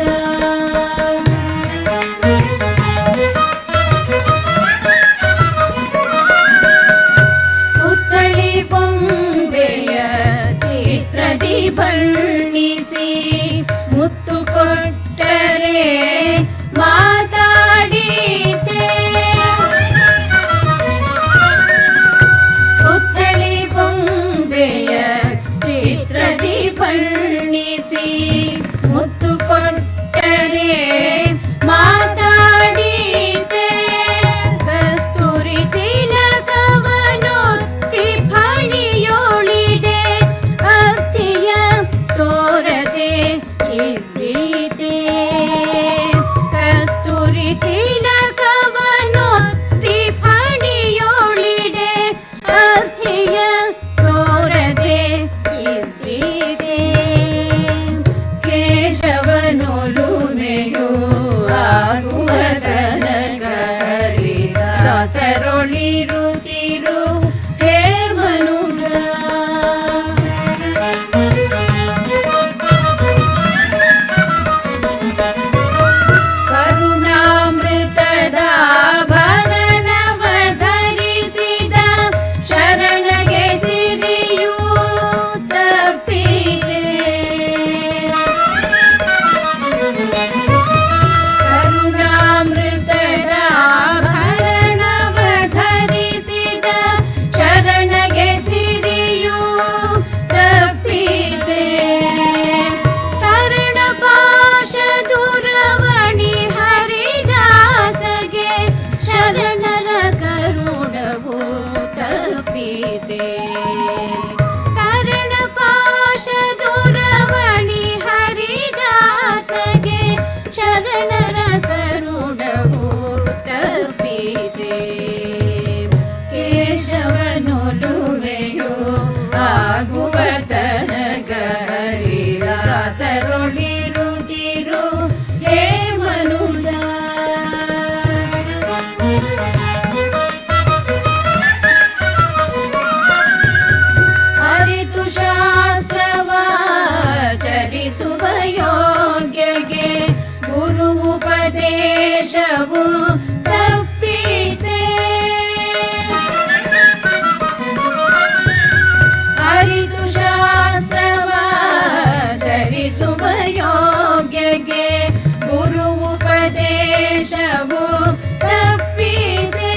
ಪುತ್ಥಳಿ ಬೊಂಬೆಯ ಚಿತ್ರದಿ ಬಣ್ಣಿಸಿ ಮುತ್ತು ಕೊಟ್ಟರೆ ಮಾತಾಡೀತೆ ಪುತ್ಥಳಿ ಬೊಂಬೆಯ ಚಿತ್ರದಿ ಬಣ್ಣಿಸಿ ಮುತ್ತು ಕೊಟ್ಟರೆ ಮಾತಾಡೀತೆ ಕಸ್ತೂರಿ ತಿಲಕವನೊತ್ತಿ ಫಣಿಯೋಳಿಡೆ ಅರ್ಥಿಯ ತೋರದೆ ಇದ್ದೀತೆ ಕಸ್ತೂರಿ ತಿಲಕವನೊತ್ತಿ ಫಣಿಯೋಳಿಡೆ ಅರ್ಥಿಯ ತೋರದೆ ಇದ್ದೀತೆ ಕೇಶವನೊಲುಮೆಯು ಆಗುವ ತನಕ ದಾಸರೊಳಿರುತ್ತಿರು ಹೇ ಮನುಜ ಕರುಣಾಮೃತದ ಭರಣವ ಧರಿಸಿದ ಶರಣಗೆ ಸಿರಿಯೂ ತಪ್ಪಿದೆ ಕರುಣಾಮೃತದ ಭರಣವ ಧರಿಸಿದ ಶರಣಗೆ ಸಿರಿಯೂ ತಪ್ಪಿದೆ ಕರ್ಣ ಪಾಶ ದೂರವಣಿ ಹರಿದಾಸಗೆ ಶರಣರ ಕರುಣವು ತಪ್ಪಿದೆ ಕರ್ಣ ಪಾಶ ದೂರವಣಿ ಹರಿದಾಸಗೆ ಶರಣರ ಕರುಣವು ತಪ್ಪಿದೆ ಕೇಶವನೊಲುವೆಯು ಆಗುವ ತನಕ ಹರಿದಾಸರೊಳಿರುತ್ತಿರು ಹೇ ಮನುಜ ಅರಿತು ಶಾಸ್ತ್ರವ ಚರಿಸುವ ಯೋಗ್ಯಗೆ ಗುರು ಉಪದೇಶವು ತಪ್ಪಿತೆ ಅರಿತು ಶಾಸ್ತ್ರವ ಚರಿಸುವ ಯೋಗ್ಯಗೆ ಗುರು ಉಪದೇಶವು ತಪ್ಪಿದೆ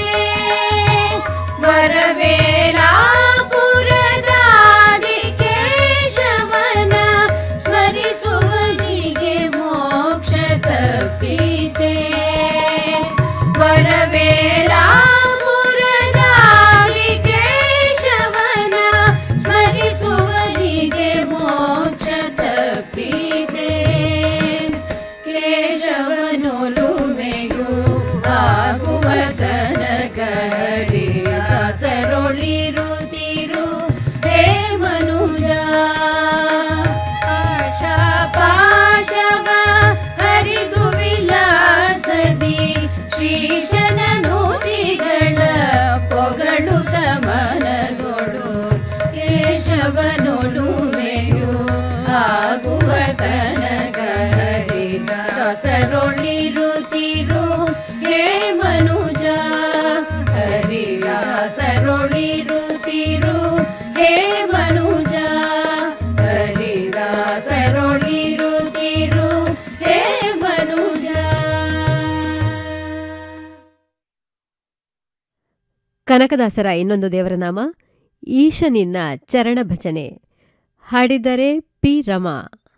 ವರವೇಲಾಪುರದಾದಿ ಕೇಶವನ ಸ್ಮರಿಸುವನಿಗೆ ಮೋಕ್ಷ ತಪ್ಪಿದೆ ವರವೇಲಾಪುರದಾದಿ ಕೇಶವನ ಸ್ಮರಿಸುವನಿಗೆ ಮೋಕ್ಷ ತಪ್ಪಿದೆ ಕೇಶವನೊಲುಮೆಯು ಆಗುವ ತನಕ ಹರಿದಾಸರೊಳಿರುತ್ತಿರು ಹೇ ಮನುಜ ಆಶಾ ಪಾಶವ ಹರಿದು ವಿಲಾಸದಿ ಶ್ರೀಶನ ನೂತಿಗಳ ಪೊಗಳುತ ಮನದೊಳು ಕೇಶವನೊಲುಮೆಯು ಆಗುವ ತನಕ ಹರಿದಾಸರೊಳಿರುತ್ತಿರು ಹೇ ಮನುಜ ಹರಿದಾಸರೊಳಿರುತ್ತಿರು ಹೇ ಮನುಜ ಹರಿದಾಸರೊಳಿರುತ್ತಿರು ಹೇ ಮನುಜ ಕನಕದಾಸರ ಇನ್ನೊಂದು ದೇವರ ನಾಮ ಈಶನಿನ್ನ ಚರಣ ಭಜನೆ ಹಾಡಿದರೆ ಪಿ ರಮಾ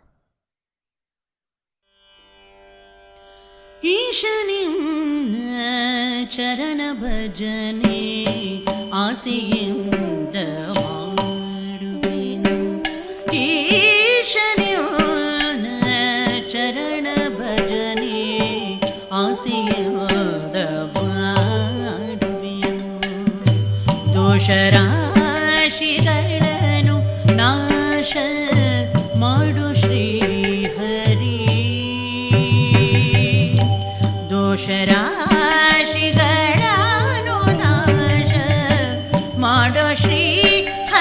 ಈಶನಿನ್ನ ಚರಣ ಭಜನೆ ಆಸೆಯಿಂದ ಮಾಡುವೆನು ಈಶನಿನ್ನ ಚರಣ ಭಜನೆ ಆಸೆಯಿಂದ ದೋಷರಾಶಿಗಳನ್ನು ನಾಶ ಮಾಡು ಶ್ರೀ ಹರಿ ದೋಷರಾಶಿಗಳನ್ನು ನಾಶ ಮಾಡೋ ಶ್ರೀ ಹರಿ